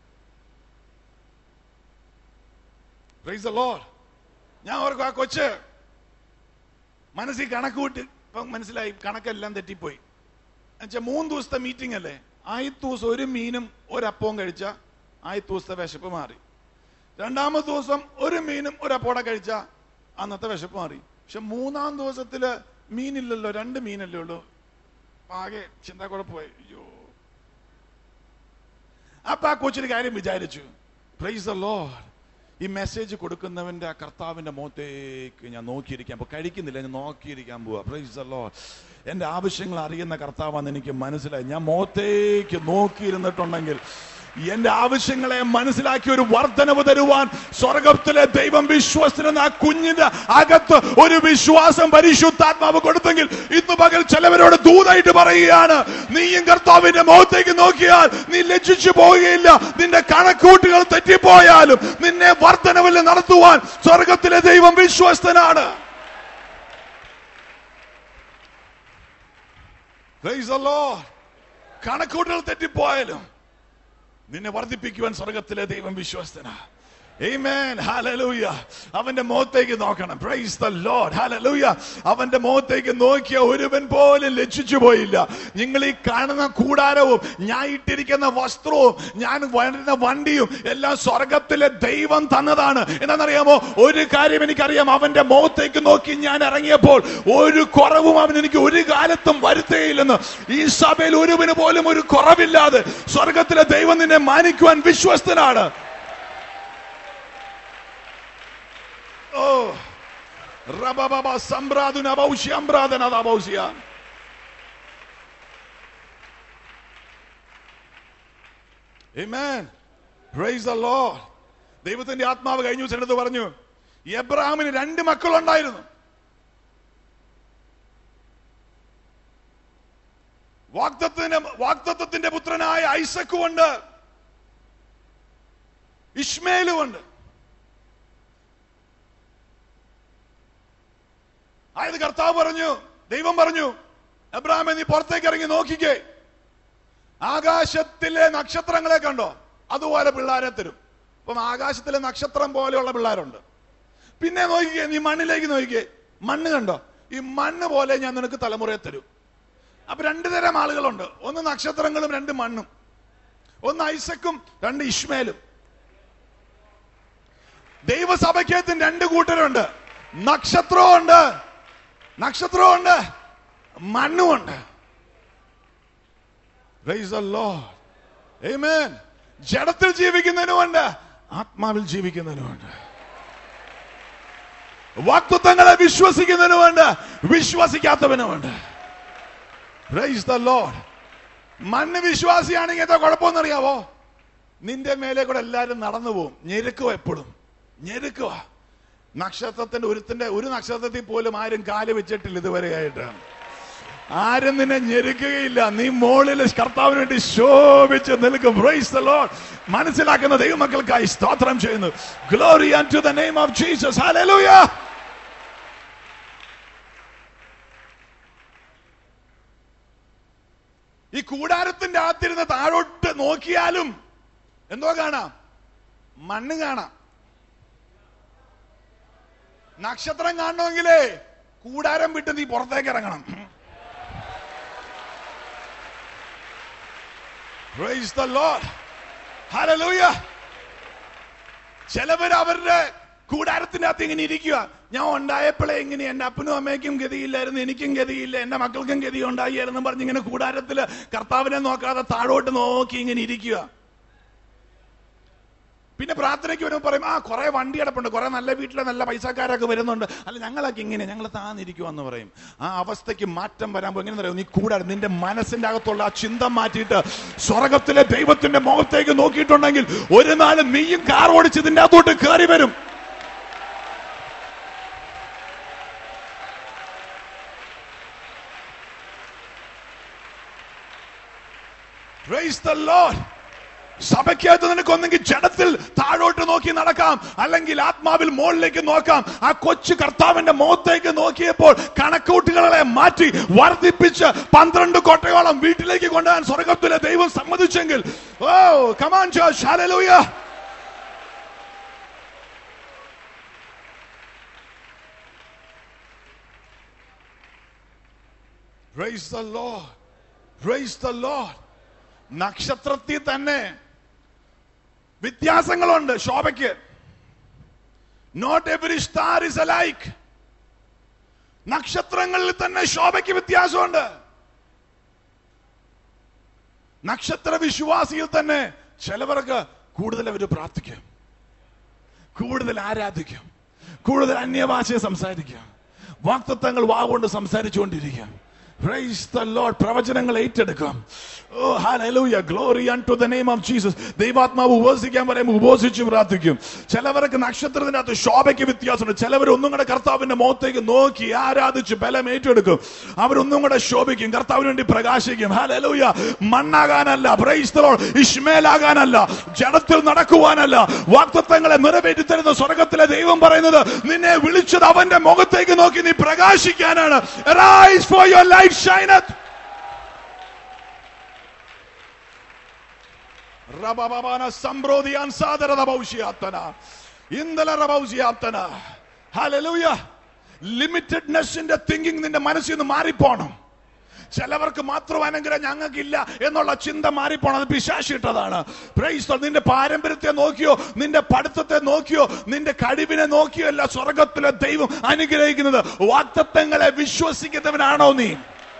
പ്രൈസ് ദ ലോർഡ് ഞാൻ ഓർക്കും ആ കൊച്ച് മനസ്സിൽ കണക്ക് കൂട്ടി ഇപ്പം മനസ്സിലായി കണക്കെല്ലാം തെറ്റിപ്പോയി എന്നുവെച്ചാൽ മൂന്ന് ദിവസത്തെ മീറ്റിംഗ് അല്ലേ ആദ്യത്തെ ദിവസം ഒരു മീനും ഒരപ്പവും കഴിച്ച ആദ്യത്തെ ദിവസത്തെ വിശപ്പ് മാറി രണ്ടാമത്തെ ദിവസം ഒരു മീനും ഒരപ്പോടെ കഴിച്ച അന്നത്തെ വിശപ്പ് മാറി പക്ഷെ മൂന്നാം ദിവസത്തില് മീനില്ലല്ലോ രണ്ട് മീനല്ലേ ഉള്ളൂ ആകെ ചിന്താക്കുഴപ്പമായി അയ്യോ അപ്പൊ ആ കൊച്ചിന് കാര്യം വിചാരിച്ചു പ്രൈസ് ദ ലോർഡ് ഈ മെസ്സേജ് കൊടുക്കുന്നവന്റെ ആ കർത്താവിന്റെ മുഖത്തേക്ക് ഞാൻ നോക്കിയിരിക്കാൻ അപ്പൊ കഴിക്കുന്നില്ല ഞാൻ നോക്കിയിരിക്കാൻ പോവാ പ്രൈസ് ദ ലോർഡ് എന്റെ ആവശ്യങ്ങൾ അറിയുന്ന കർത്താവാന്ന് എനിക്ക് മനസ്സിലായി ഞാൻ മുഖത്തേക്ക് നോക്കിയിരുന്നിട്ടുണ്ടെങ്കിൽ എന്റെ ആവശ്യങ്ങളെ മനസ്സിലാക്കി ഒരു വർധനവ് തരുവാൻ സ്വർഗത്തിലെ ദൈവം വിശ്വസിക്കുന്ന ആ കുഞ്ഞിന്റെ അകത്ത് ഒരു വിശ്വാസം പരിശുദ്ധാത്മാവ് കൊടുത്തെങ്കിൽ ഇന്ന് പകൽ ചിലവരോട് ദൂതായിട്ട് പറയുകയാണ് നീയും കർത്താവിന്റെ മുഖത്തേക്ക് നോക്കിയാൽ നീ ലജ്ജിച്ചു പോവുകയില്ല നിന്റെ കണക്കൂട്ടുകൾ തെറ്റിപ്പോയാലും നിന്നെ വർധനവിൽ നടത്തുവാൻ സ്വർഗത്തിലെ ദൈവം വിശ്വസ്തനാണ് Praise the Lord. കണക്കൂട്ടുകൾ തെറ്റിപ്പോയാലും നിന്നെ വർദ്ധിപ്പിക്കുവാൻ സ്വർഗത്തിലെ ദൈവം വിശ്വസ്തന Amen. Hallelujah. അവന്റെ മുഖത്തേക്ക് നോക്കണം പ്രൈസ് ദ ലോർഡ് Hallelujah. അവന്റെ മുഖത്തേക്ക് നോക്കിയ ഒരുവൻ പോലും ലജ്ജിച്ചു പോയില്ല നിങ്ങൾ ഈ കാണുന്ന കൂടാരവും ഞാൻ ഇട്ടിരിക്കുന്ന വസ്ത്രവും ഞാൻ വരുന്ന വണ്ടിയും എല്ലാം സ്വർഗത്തിലെ ദൈവം തന്നതാണ് എന്താണെന്നറിയാമോ ഒരു കാര്യം എനിക്കറിയാം അവന്റെ മുഖത്തേക്ക് നോക്കി ഞാൻ ഇറങ്ങിയപ്പോൾ ഒരു കുറവും അവൻ എനിക്ക് ഒരു കാലത്തും വരുത്തുകയില്ലെന്ന് ഈ സഭയിൽ ഒരുവന് പോലും ഒരു കുറവില്ലാതെ സ്വർഗത്തിലെ ദൈവം നിന്നെ മാനിക്കുവാൻ വിശ്വസ്തനാണ് ഓ റബബബ സംബ്രാദുന ബൗശ്യംബ്രാദന ദബൗശ്യ Amen. Praise the Lord. ദൈവത്തിന്റെ ആത്മാവ് കഴിഞ്ഞ ദിവസം എടുത്ത് പറഞ്ഞു എബ്രഹാമിന് രണ്ട് മക്കളുണ്ടായിരുന്നു വാക്തത്വത്തിന്റെ വാക്തത്വത്തിന്റെ പുത്രനായ ഐസക്കും ഉണ്ട് ഇഷ്മേലും ഉണ്ട് ആയത് കർത്താവ് പറഞ്ഞു ദൈവം പറഞ്ഞു എബ്രാഹിമെ നീ പുറത്തേക്ക് ഇറങ്ങി നോക്കിക്കേ ആകാശത്തിലെ നക്ഷത്രങ്ങളെ കണ്ടോ അതുപോലെ പിള്ളേരെ തരും അപ്പം ആകാശത്തിലെ നക്ഷത്രം പോലെയുള്ള പിള്ളേരുണ്ട് പിന്നെ നോക്കിക്കേ നീ മണ്ണിലേക്ക് നോക്കിക്കേ മണ്ണ് കണ്ടോ ഈ മണ്ണ് പോലെ ഞാൻ നിനക്ക് തലമുറയെ തരും അപ്പൊ രണ്ടു തരം ആളുകളുണ്ട് ഒന്ന് നക്ഷത്രങ്ങളും രണ്ട് മണ്ണും ഒന്ന് ഐസക്കും രണ്ട് ഇഷ്മേലും ദൈവസഭയ്ക്കകത്തും രണ്ട് കൂട്ടരുണ്ട് നക്ഷത്രമുണ്ട് നക്ഷത്രമുണ്ട് മണ്ണുമുണ്ട് Praise the Lord. Amen. ജഡത്തിൽ ജീവിക്കുന്നതിനുമുണ്ട് ആത്മാവിൽ ജീവിക്കുന്നതിനുമുണ്ട് വാക്തത്വങ്ങളെ വിശ്വസിക്കുന്നതിനുമുണ്ട് വിശ്വസിക്കാത്തവനുമുണ്ട് Praise the Lord. മണ്ണ് വിശ്വാസിയാണെങ്കിൽ എന്താ കുഴപ്പമെന്നറിയാവോ നിന്റെ മേലെ കൂടെ എല്ലാരും നടന്നു പോവും ഞെരുക്കുക എപ്പോഴും ഞെരുക്കുക നക്ഷത്രത്തിന്റെ ഒരുത്തിന്റെ ഒരു നക്ഷത്രത്തിൽ പോലും ആരും കാല് വെച്ചിട്ടില്ല ഇതുവരെയായിട്ട് ആരും നിന്നെ ഞെരുക്കുകയില്ല നീ മോളിൽ കർത്താവിന് വേണ്ടി ശോഭിച്ച് നിൽക്കും Praise the Lord. മനസ്സിലാക്കുന്ന ദൈവമക്കൾക്കായി സ്തോത്രം ചെയ്യുന്നു glory and to the name of Jesus ഹല്ലേലൂയ ഈ കൂടാരത്തിന്റെ അകത്തിരുന്ന് താഴോട്ട് നോക്കിയാലും എന്തോ കാണാം മണ്ണ് കാണാം നക്ഷത്രം കാണണമെങ്കിലേ കൂടാരം വിട്ട് നീ പുറത്തേക്ക് ഇറങ്ങണം Praise the Lord. Hallelujah. ചിലവർ അവരുടെ കൂടാരത്തിന്റെ അകത്ത് ഇങ്ങനെ ഇരിക്കുക ഞാൻ ഉണ്ടായപ്പോഴേ ഇങ്ങനെ എന്റെ അപ്പനും അമ്മയ്ക്കും ഗതിയില്ലായിരുന്നു എനിക്കും ഗതിയില്ല എന്റെ മക്കൾക്കും ഗതി ഉണ്ടായിരുന്നു പറഞ്ഞ് ഇങ്ങനെ കൂടാരത്തില് കർത്താവിനെ നോക്കാതെ താഴോട്ട് നോക്കി ഇങ്ങനെ ഇരിക്കുക പിന്നെ പ്രാർത്ഥനയ്ക്ക് വരുമ്പോൾ പറയും ആ കുറെ വണ്ടി കിടപ്പുണ്ട് കുറെ നല്ല വീട്ടിലെ നല്ല പൈസക്കാരൊക്കെ വരുന്നുണ്ട് അല്ല ഞങ്ങളൊക്കെ ഇങ്ങനെ ഞങ്ങൾ താന്നിരിക്കുവാന്ന് പറയും ആ അവസ്ഥയ്ക്ക് മാറ്റം വരാൻ പോകും എങ്ങനെ അറിയാം നീ കൂടെ നിന്റെ മനസ്സിന്റെ അകത്തുള്ള ആ ചിന്ത മാറ്റിയിട്ട് സ്വർഗത്തിലെ ദൈവത്തിന്റെ മുഖത്തേക്ക് നോക്കിയിട്ടുണ്ടെങ്കിൽ ഒരു നാൾ നീയും കാർ ഓടിച്ച് ഇതിന്റെ അകത്തോട്ട് കയറി വരും Praise the Lord. സഭയ്ക്കകത്ത് നിനക്ക് ഒന്നെങ്കിൽ ജഡത്തിൽ താഴോട്ട് നോക്കി നടക്കാം അല്ലെങ്കിൽ ആത്മാവിൽ മുകളിലേക്ക് നോക്കാം ആ കൊച്ചു കർത്താവിന്റെ മുഖത്തേക്ക് നോക്കിയപ്പോൾ കണക്കൂട്ടുകളെ മാറ്റി വർദ്ധിപ്പിച്ച് പന്ത്രണ്ട് കോട്ടയോളം വീട്ടിലേക്ക് കൊണ്ടുപോകാൻ സ്വർഗത്തിലെ ദൈവം സമ്മതിച്ചെങ്കിൽ ഓ കമാൻ ശാലലൂയ Praise the Lord. Praise the Lord. നക്ഷത്രത്തിൽ തന്നെ വ്യത്യാസങ്ങളുണ്ട് ശോഭയ്ക്ക് not every star is alike നക്ഷത്രങ്ങളിൽ തന്നെ ശോഭയ്ക്ക് വ്യത്യാസമുണ്ട് നക്ഷത്ര വിശ്വാസിയിൽ തന്നെ ചിലവർക്ക് കൂടുതൽ അവർ പ്രാർത്ഥിക്കും കൂടുതൽ ആരാധിക്കും കൂടുതൽ അന്യഭാഷയെ സംസാരിക്കും വാക്തത്വങ്ങൾ വാഗുകൊണ്ട് സംസാരിച്ചുകൊണ്ടിരിക്കും Praise the Lord. പ്രവചനങ്ങൾ ഏറ്റെടുക്കാം ഓ hallelujah glory unto the name of Jesus ദൈവാത്മാവ് ഉപവസിക്കാൻ പറയുമ്പോൾ ഉപവസിച്ച് പ്രാർത്ഥിക്കും ചിലവർക്ക് നക്ഷത്രത്തിന്റെ അകത്ത് ശോഭയ്ക്ക് വ്യത്യാസമുണ്ട് ചിലവർ ഒന്നും കൂടെ കർത്താവിന്റെ മുഖത്തേക്ക് നോക്കി ആരാധിച്ച് ബലം ഏറ്റെടുക്കും അവരൊന്നും കൂടെ ശോഭിക്കും കർത്താവിന് വേണ്ടി പ്രകാശിക്കും hallelujah മണ്ണാകാനല്ല പ്രൈസ് the Lord ഇഷ്മേലാകാനല്ല ജഡത്തിൽ നടക്കുവാനല്ല വാക്തത്വങ്ങളെ നിറവേറ്റി തരുന്ന സ്വർഗത്തിലെ ദൈവം പറയുന്നത് നിന്നെ വിളിച്ചത് അവന്റെ മുഖത്തേക്ക് നോക്കി നീ പ്രകാശിക്കാനാണ് Arise for your light shineth റബബബാന സംബ്രോധിയാൻ സാദരത ഭൗഷ്യാത്തന ഇന്നലെ റബൗഷ്യാത്തന ഹല്ലേലൂയ ലിമിറ്റഡ്നെസ്സിന്റെ തിങ്കിങ് നിന്റെ മനസ്സിൽ നിന്ന് മാറിപ്പോണം ചിലവർക്ക് മാത്രം അനുഗ്രഹം ഞങ്ങൾക്കില്ല എന്നുള്ള ചിന്ത മാറിപ്പോണം അത് പിശാശിട്ടതാണ് Praise the Lord. നിന്റെ പാരമ്പര്യത്തെ നോക്കിയോ നിന്റെ പഠിത്തത്തെ നോക്കിയോ നിന്റെ കഴിവിനെ നോക്കിയോ അല്ല സ്വർഗത്തിലെ ദൈവം അനുഗ്രഹിക്കുന്നത് വാക്തത്വങ്ങളെ വിശ്വസിക്കുന്നവനാണോ നീ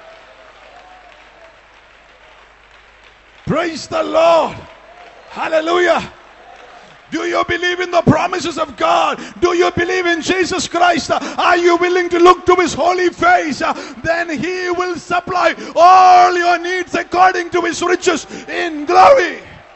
Praise the Lord. Hallelujah. Do you believe in the promises of God? Do you believe in Jesus Christ? Are you willing to look to his holy face? Then he will supply all your needs according to his riches in glory.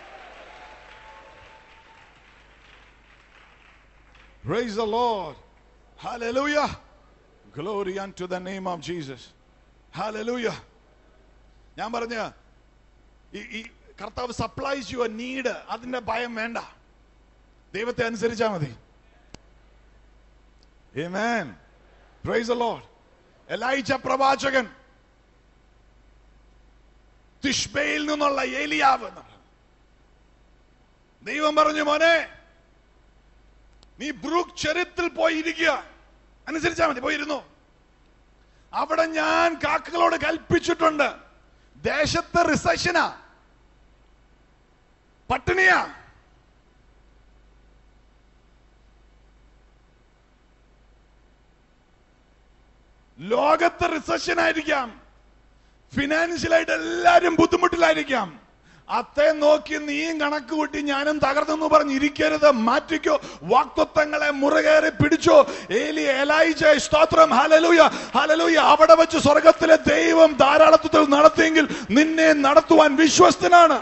Praise the Lord. Hallelujah. Glory unto the name of Jesus. Hallelujah. ഞാൻ പറഞ്ഞ ഈ ഈ കർത്താവ് സപ്ലൈസ് യുവർ നീഡ് അതിന്റെ ഭയം വേണ്ട ദൈവത്തെ അനുസരിച്ചാ മതി Amen. Praise the Lord. Elijah പ്രവാചകൻ തിഷ്ബയിൽ നിന്നുള്ള ഏലിയാവ് എന്ന് പറഞ്ഞു. ദൈവം പറഞ്ഞു മോനെ നീ ബ്രൂക്ക് ചെരുത്തിൽ പോയി ഇരിക്കുക അനുസരിച്ചാ മതി പോയിരുന്നു അവിടെ ഞാൻ കാക്കകളോട് കൽപ്പിച്ചിട്ടുണ്ട് ദേശത്ത് റിസഷനാ പട്ടിണിയാ ലോകത്ത് റിസഷൻ ആയിരിക്കാം ഫിനാൻഷ്യലായിട്ട് എല്ലാരും ബുദ്ധിമുട്ടിലായിരിക്കാം അത്തെ നോക്കി നീയും കണക്ക് കൂട്ടി ഞാനും തകർന്നെന്ന് പറഞ്ഞ് ഇരിക്കരുത് മാറ്റിക്കോ വാക്തത്വങ്ങളെ മുറകേറി പിടിച്ചോ ഏലി എലൈജ സ്തോത്രം ഹലലൂയ ഹലലൂയ അവിടെ വെച്ച് സ്വർഗത്തിലെ ദൈവം ധാരാളത്വത്തിൽ നടത്തിയെങ്കിൽ നിന്നെ നടത്തുവാൻ വിശ്വസ്തനാണ്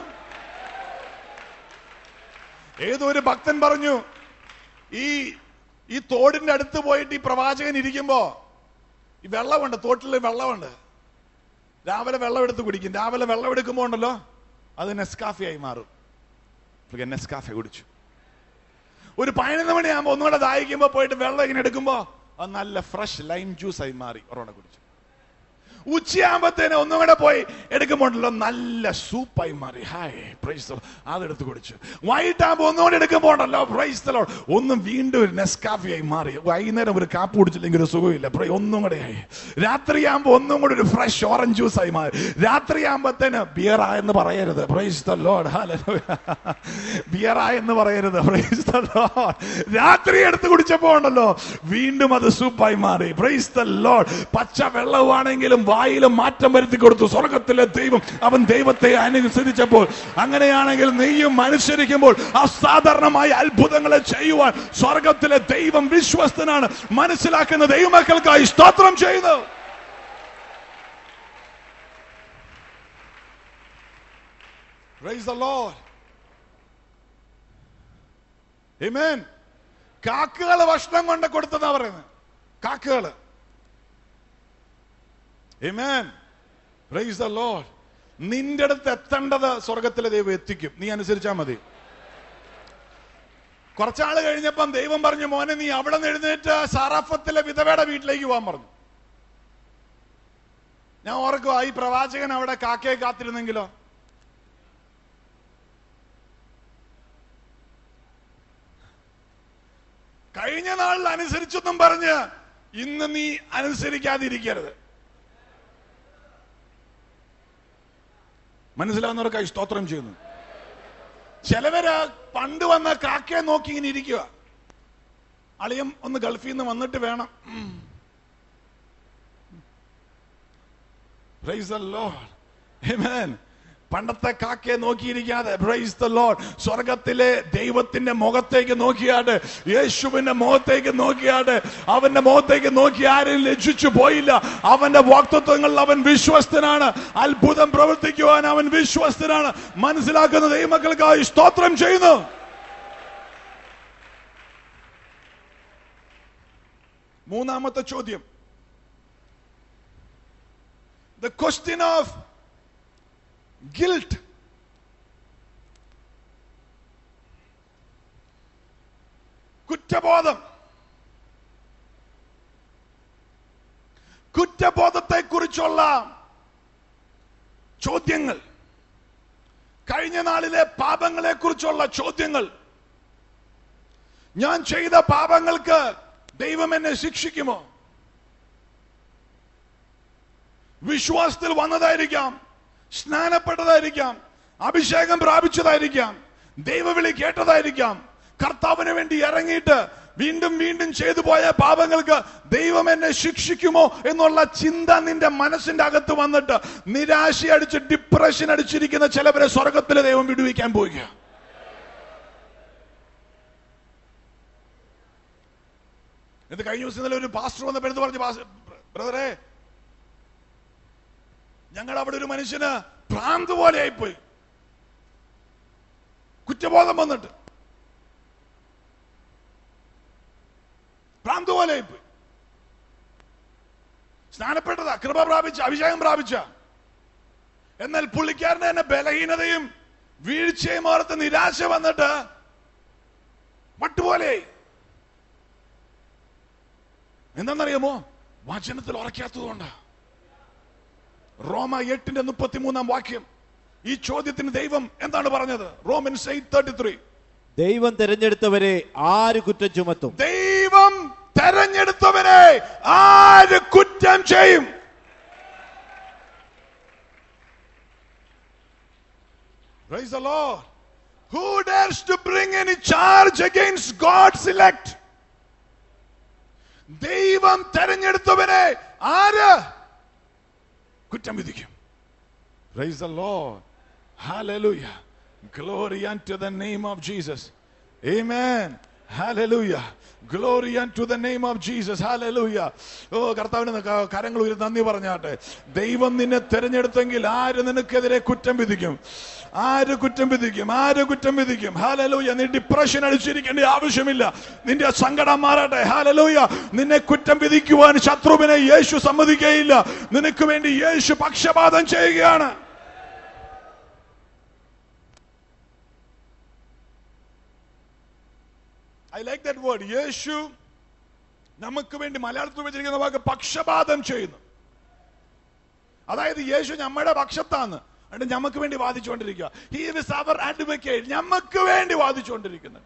ഏതോ ഒരു ഭക്തൻ പറഞ്ഞു ഈ ഈ തോടിന്റെ അടുത്ത് പോയിട്ട് ഈ പ്രവാചകൻ ഇരിക്കുമ്പോ ഈ വെള്ളമുണ്ട് തോട്ടിൽ വെള്ളമുണ്ട് രാവിലെ വെള്ളം എടുത്ത് കുടിക്കും രാവിലെ വെള്ളം എടുക്കുമ്പോ ഉണ്ടല്ലോ അത് നെസ്കാഫി ആയി മാറും പുള്ളിക്ക് നെസ്കാഫെ കുടിച്ചു ഒരു പതിനൊന്ന് മണിയാകുമ്പോ ഒന്നുകൂടെ ദാഹിക്കുമ്പോ പോയിട്ട് വെള്ളം ഇങ്ങനെ എടുക്കുമ്പോ അത് നല്ല ഫ്രഷ് ലൈം ജ്യൂസ് ആയി മാറി ഒരെണ്ണം കുടിച്ചു ഉച്ചയാകുമ്പത്തേന് ഒന്നും കൂടെ പോയി എടുക്കുമ്പോണ്ടല്ലോ നല്ല സൂപ്പായി മാറി ഹായ് പ്രൈസ് അതെടുത്ത് കുടിച്ചു വൈകിട്ടാകുമ്പോ ഒന്നും കൂടെ എടുക്കുമ്പോണ്ടല്ലോ പ്രൈസ് ഒന്നും വീണ്ടും ഒരു നെസ്കാഫിയായി മാറി വൈകുന്നേരം ഒരു കാപ്പ് കുടിച്ചില്ലെങ്കിൽ ഒരു സുഖമില്ല Pray, ഒന്നും കൂടെ ആയി രാത്രിയാകുമ്പോ ഒന്നും കൂടെ ഒരു ഫ്രഷ് ഓറഞ്ച് ജ്യൂസ് ആയി മാറി രാത്രിയാകുമ്പത്തേന് ബിയർ എന്ന് പറയരുത് പ്രൈസ് ദ ലോഡ് ബിയർ എന്ന് പറയരുത് പ്രൈസ് ദ ലോഡ് രാത്രി എടുത്ത് കുടിച്ചപ്പോ ഉണ്ടല്ലോ വീണ്ടും അത് സൂപ്പായി മാറി പ്രൈസ് ദ ലോഡ് പച്ച വെള്ളമാണെങ്കിലും വായിലും മാറ്റം വരുത്തി കൊടുത്തു സ്വർഗത്തിലെ ദൈവം അവൻ ദൈവത്തെ അനുസരിച്ചപ്പോൾ അങ്ങനെയാണെങ്കിൽ നെയ്യും അനുസരിക്കുമ്പോൾ അസാധാരണമായ അത്ഭുതങ്ങളെ ചെയ്യുവാൻ സ്വർഗത്തിലെ ദൈവം വിശ്വസ്തനാണ് മനസ്സിലാക്കുന്ന ദൈവമക്കൾക്കായി സ്തോത്രം ചെയ്യുന്നു Praise the Lord. Amen. കാക്കകൾ ഭക്ഷണം കൊണ്ട് കൊടുത്തെന്നാ പറയുന്നത് കാക്കകള് Amen. Praise the Lord. നിന്റെ അടുത്ത് എത്തേണ്ടത് സ്വർഗത്തിലെ ദൈവം എത്തിക്കും നീ അനുസരിച്ചാ മതി കുറച്ചാള് കഴിഞ്ഞപ്പം ദൈവം പറഞ്ഞു മോനെ നീ അവിടെ നിന്ന് എഴുന്നേറ്റ് സാറാഫത്തിലെ വിധവയുടെ വീട്ടിലേക്ക് പോകാൻ പറഞ്ഞു ഞാൻ ഓർക്കുക ഈ പ്രവാചകൻ അവിടെ കാക്കയെ കാത്തിരുന്നെങ്കിലോ കഴിഞ്ഞ നാളിൽ അനുസരിച്ചൊന്നും പറഞ്ഞ് ഇന്ന് നീ അനുസരിക്കാതിരിക്കരുത് മനസ്സിലാവുന്നവർക്കായി സ്തോത്രം ചെയ്യുന്നു ചിലവര് പണ്ട് വന്ന കാക്കയെ നോക്കി ഇങ്ങനെ ഇരിക്കുക അളിയം ഒന്ന് ഗൾഫിൽ നിന്ന് വന്നിട്ട് വേണം Praise the Lord. Amen. പണ്ടത്തെ കാക്കയെ നോക്കിയിരിക്കാതെ പ്രൈസ് ദ ലോഡ് സ്വർഗത്തിലെ ദൈവത്തിന്റെ മുഖത്തേക്ക് നോക്കിയാട് യേശുവിന്റെ മുഖത്തേക്ക് നോക്കിയാട് അവന്റെ മുഖത്തേക്ക് നോക്കി ആരും ലജ്ജിച്ചു പോയില്ല അവന്റെ വാക്തത്വങ്ങളിൽ അവൻ വിശ്വസ്തനാണ് അത്ഭുതം പ്രവർത്തിക്കുവാൻ അവൻ വിശ്വസ്തനാണ് മനസ്സിലാക്കുന്ന ദൈവമക്കൾക്കായി സ്തോത്രം ചെയ്യുന്നു മൂന്നാമത്തെ ചോദ്യം ദ ക്വസ്റ്റ്യൻ ഓഫ് guilt. കുറ്റബോധം കുറ്റബോധത്തെ കുറിച്ചുള്ള ചോദ്യങ്ങൾ കഴിഞ്ഞ നാളിലെ പാപങ്ങളെ കുറിച്ചുള്ള ചോദ്യങ്ങൾ ഞാൻ ചെയ്ത പാപങ്ങൾക്ക് ദൈവം എന്നെ ശിക്ഷിക്കുമോ വിശ്വാസത്തിൽ വന്നതായിരിക്കാം സ്നാനപ്പെട്ടതായിരിക്കാം അഭിഷേകം പ്രാപിച്ചതായിരിക്കാം ദൈവവിളി കേട്ടതായിരിക്കാം കർത്താവിന് വേണ്ടി ഇറങ്ങിയിട്ട് വീണ്ടും വീണ്ടും ചെയ്തു പോയ പാപങ്ങൾക്ക് ദൈവം എന്നെ ശിക്ഷിക്കുമോ എന്നുള്ള ചിന്ത നിന്റെ മനസ്സിന്റെ അകത്ത് വന്നിട്ട് നിരാശ അടിച്ച് ഡിപ്രഷൻ അടിച്ചിരിക്കുന്ന ചിലവരെ സ്വർഗത്തിലെ ദൈവം വിടുവിക്കാൻ പോവുക ഇത് കഴിഞ്ഞ ദിവസം ഇന്നലെ ഒരു പാസ്റ്റർ വന്നപ്പോൾ എടുത്ത് പറഞ്ഞു "പാസ്റ്റർ, ബ്രദറെ ഞങ്ങളുടെ അവിടെ ഒരു മനുഷ്യന് ഭ്രാന്ത് പോലെ ആയിപ്പോയി കുറ്റബോധം വന്നിട്ട് ഭ്രാന്ത് പോലെ ആയിപ്പോയി സ്നാനപ്പെട്ടതാ കൃപ പ്രാപിച്ച അഭിഷേകം പ്രാപിച്ച എന്നാൽ പുള്ളിക്കാരന് തന്നെ ബലഹീനതയും വീഴ്ചയും ഓർത്ത് നിരാശ വന്നിട്ട് മട്ടുപോലെയായി എന്താണെന്നറിയാമോ വചനത്തിൽ ഉറക്കാത്തതുകൊണ്ടാ റോമ എട്ടിന്റെ മുപ്പത്തിമൂന്നാം വാക്യം ഈ ചോദ്യത്തിന് ദൈവം എന്താണ് പറഞ്ഞത് റോമൻസ് എയ്റ്റ് തേർട്ടി ത്രീ ദൈവം തിരഞ്ഞെടുത്തവരെ ആര് കുറ്റം ചുമത്തും ദൈവം തെരഞ്ഞെടുത്തവനെ ആര് കുറ്റം ചെയ്യും Praise the Lord. Who dares to bring any charge against God's elect? ദൈവം തെരഞ്ഞെടുത്തവനെ ആര് കുറ്റം വിധിക്കും Praise the Lord. Hallelujah. Glory unto the name of Jesus. Amen. Hallelujah. Glory unto the name of Jesus. Hallelujah. ഓ കർത്താവിന് ക- കരങ്ങൾ ഉയർത്തി നന്ദി പറഞ്ഞാട്ടെ ദൈവം നിന്നെ തെരഞ്ഞെടുത്തെങ്കിൽ ആര് നിനക്കെതിരെ കുറ്റം വിധിക്കും ആര് കുറ്റം വിധിക്കും ആര് കുറ്റം വിധിക്കും ഹാലലൂയ നീ ഡിപ്രഷൻ അടിച്ചിരിക്കേണ്ട ആവശ്യമില്ല നിന്റെ സങ്കടം മാറട്ടെ ഹാലലൂയ നിന്നെ കുറ്റം വിധിക്കുവാൻ ശത്രുവിനെ യേശു സമ്മതിക്കുകയില്ല നിനക്ക് വേണ്ടി യേശു പക്ഷപാതം ചെയ്യുകയാണ് ഐ ലൈക്ക് ദാറ്റ് വേർഡ് യേശു നമുക്ക് വേണ്ടി മലയാളത്തിൽ വെച്ചിരിക്കുന്ന വാക്ക് പക്ഷപാതം ചെയ്യുന്നു അതായത് യേശു നമ്മുടെ പക്ഷത്താന്ന് എന്നിട്ട് ഞമ്മക്ക് വേണ്ടി വാദിച്ചുകൊണ്ടിരിക്കുക ഹി വിസ് അവർ അഡ്വക്കേറ്റ് ഞമ്മക്ക് വേണ്ടി വാദിച്ചുകൊണ്ടിരിക്കുന്നു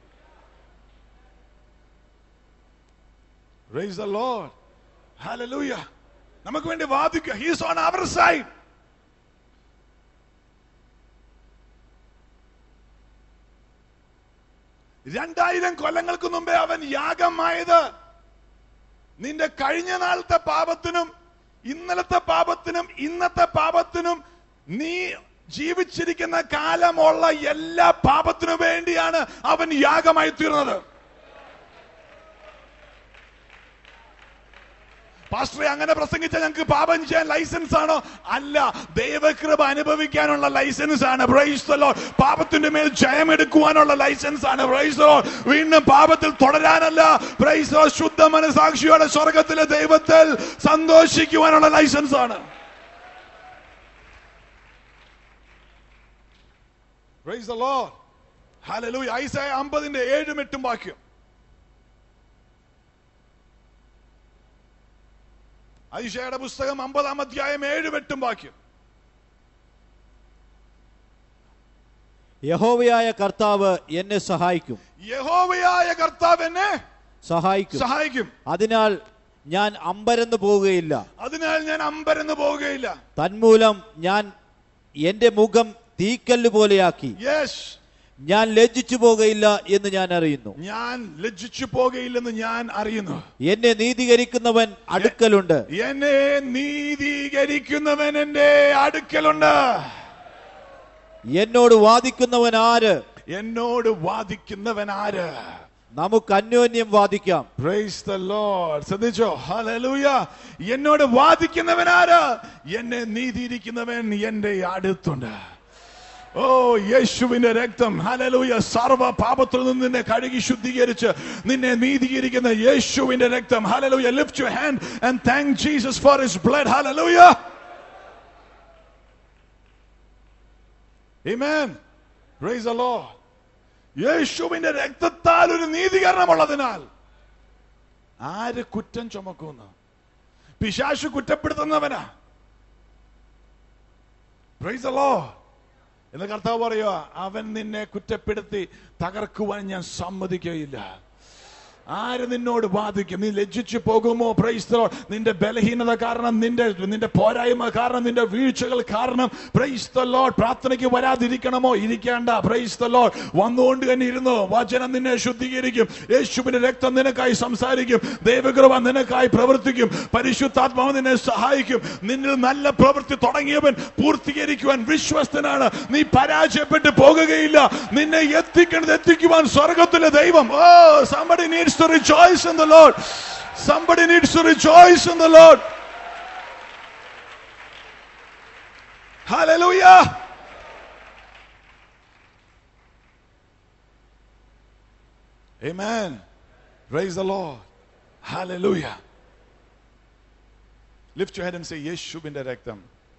Praise the Lord. Hallelujah. നമുക്ക് വേണ്ടി വാദിക്കുക ഹീസ് ഓൺ അവർ സൈഡ് രണ്ടായിരം കൊല്ലങ്ങൾക്ക് മുമ്പേ അവൻ യാഗമായത് നിന്റെ കഴിഞ്ഞ നാളത്തെ പാപത്തിനും ഇന്നലത്തെ പാപത്തിനും ഇന്നത്തെ പാപത്തിനും നീ ജീവിച്ചിരിക്കുന്ന കാലമുള്ള എല്ലാ പാപത്തിനു വേണ്ടിയാണ് അവൻ യാഗമായി തീർന്നത് പാസ്റ്ററെ അങ്ങനെ പ്രസംഗിച്ചാൽ ഞങ്ങൾക്ക് പാപം ചെയ്യാൻ ലൈസൻസ് ആണോ അല്ല ദൈവകൃപ അനുഭവിക്കാനുള്ള ലൈസൻസ് ആണ് Praise the Lord. പാപത്തിന്റെ മേൽ ജയമെടുക്കുവാനുള്ള ലൈസൻസ് ആണ് Praise the Lord. വീണ്ടും പാപത്തിൽ തുടരാനല്ല Praise the Lord. ശുദ്ധ മനസാക്ഷിയോടെ സ്വർഗത്തിലെ ദൈവത്തിൽ സന്തോഷിക്കുവാനുള്ള ലൈസൻസ് ആണ് Praise the Lord. Hallelujah. Isaiah അമ്പതിന്റെ ഏഴും എട്ടും വാക്യം ഐഷയുടെ പുസ്തകം അമ്പതാം അധ്യായം ഏഴ് എട്ടും വാക്യം യഹോവയായ കർത്താവ് എന്നെ സഹായിക്കും യഹോവയായ കർത്താവ് എന്നെ സഹായിക്കും സഹായിക്കും അതിനാൽ ഞാൻ അമ്പരന്ന് പോവുകയില്ല അതിനാൽ ഞാൻ അമ്പരന്ന് പോവുകയില്ല തന്മൂലം ഞാൻ എന്റെ മുഖം തീക്കല്ല് പോലെയാക്കി യെസ് ഞാൻ ലജ്ജിച്ചു പോകയില്ല എന്ന് ഞാൻ അറിയുന്നു ഞാൻ ലജ്ജിച്ചു പോകുകയില്ലെന്ന് ഞാൻ അറിയുന്നു എന്നെ നീതീകരിക്കുന്നവൻ അടുക്കലുണ്ട് എന്നെ നീതീകരിക്കുന്നവൻ എന്റെ അടുക്കലുണ്ട് എന്നോട് വാദിക്കുന്നവൻ ആര് എന്നോട് വാദിക്കുന്നവൻ ആര് നമുക്ക് അന്യോന്യം വാദിക്കാം Praise the Lord. ശ്രദ്ധിച്ചോ ഹല്ലേലൂയ എന്നോട് വാദിക്കുന്നവൻ ആര് എന്നെ നീതിയിരിക്കുന്നവൻ എന്റെ അടുത്തുണ്ട് ഓ യേശുവിന്റെ രക്തം ഹലലൂയ സർവ പാപത്തിൽ നിന്ന് നിന്നെ കഴുകി ശുദ്ധീകരിച്ച് നിന്നെ നീതീകരിക്കുന്ന യേശുവിന്റെ രക്തം ഹലലൂയ lift your hand and thank Jesus for his blood ഹലലൂയ Amen. Praise the Lord. യേശുവിന്റെ രക്തത്താൽ ഒരു നീതീകരണമുള്ളതിനാൽ ആര് കുറ്റം ചുമക്കുന്നു പിശാശു കുറ്റപ്പെടുത്തുന്നവനാ Praise the Lord. എന്ന് കർത്താവ് പറയുക അവൻ നിന്നെ കുറ്റപ്പെടുത്തി തകർക്കുവാൻ ഞാൻ സമ്മതിക്കുകയില്ല ആര് നിന്നോട് ബാധിക്കും നീ ലജ്ജിച്ചു പോകുമോ പ്രൈസ് നിന്റെ ബലഹീനത കാരണം നിന്റെ നിന്റെ പോരായ്മ കാരണം നിന്റെ വീഴ്ചകൾ കാരണം പ്രൈസ് ലോഡ് പ്രാർത്ഥനയ്ക്ക് വരാതിരിക്കണമോ ഇരിക്കേണ്ട പ്രൈസ് ലോഡ് വന്നുകൊണ്ട് തന്നെ ഇരുന്നു വചനം നിന്നെ ശുദ്ധീകരിക്കും യേശുവിന്റെ രക്തം നിനക്കായി സംസാരിക്കും ദൈവകൃപ നിനക്കായി പ്രവർത്തിക്കും പരിശുദ്ധാത്മാവ് നിന്നെ സഹായിക്കും നിന്നിൽ നല്ല പ്രവൃത്തി തുടങ്ങിയവൻ പൂർത്തീകരിക്കുവാൻ വിശ്വസ്തനാണ് നീ പരാജയപ്പെട്ടു പോകുകയില്ല നിന്നെ എത്തിക്കണത് എത്തിക്കുവാൻ സ്വർഗത്തിലെ ദൈവം ഓ somebody needs to rejoice in the Lord somebody needs to rejoice in the Lord hallelujah amen praise the Lord hallelujah lift your head and say യേശുവിന്റെ രക്തം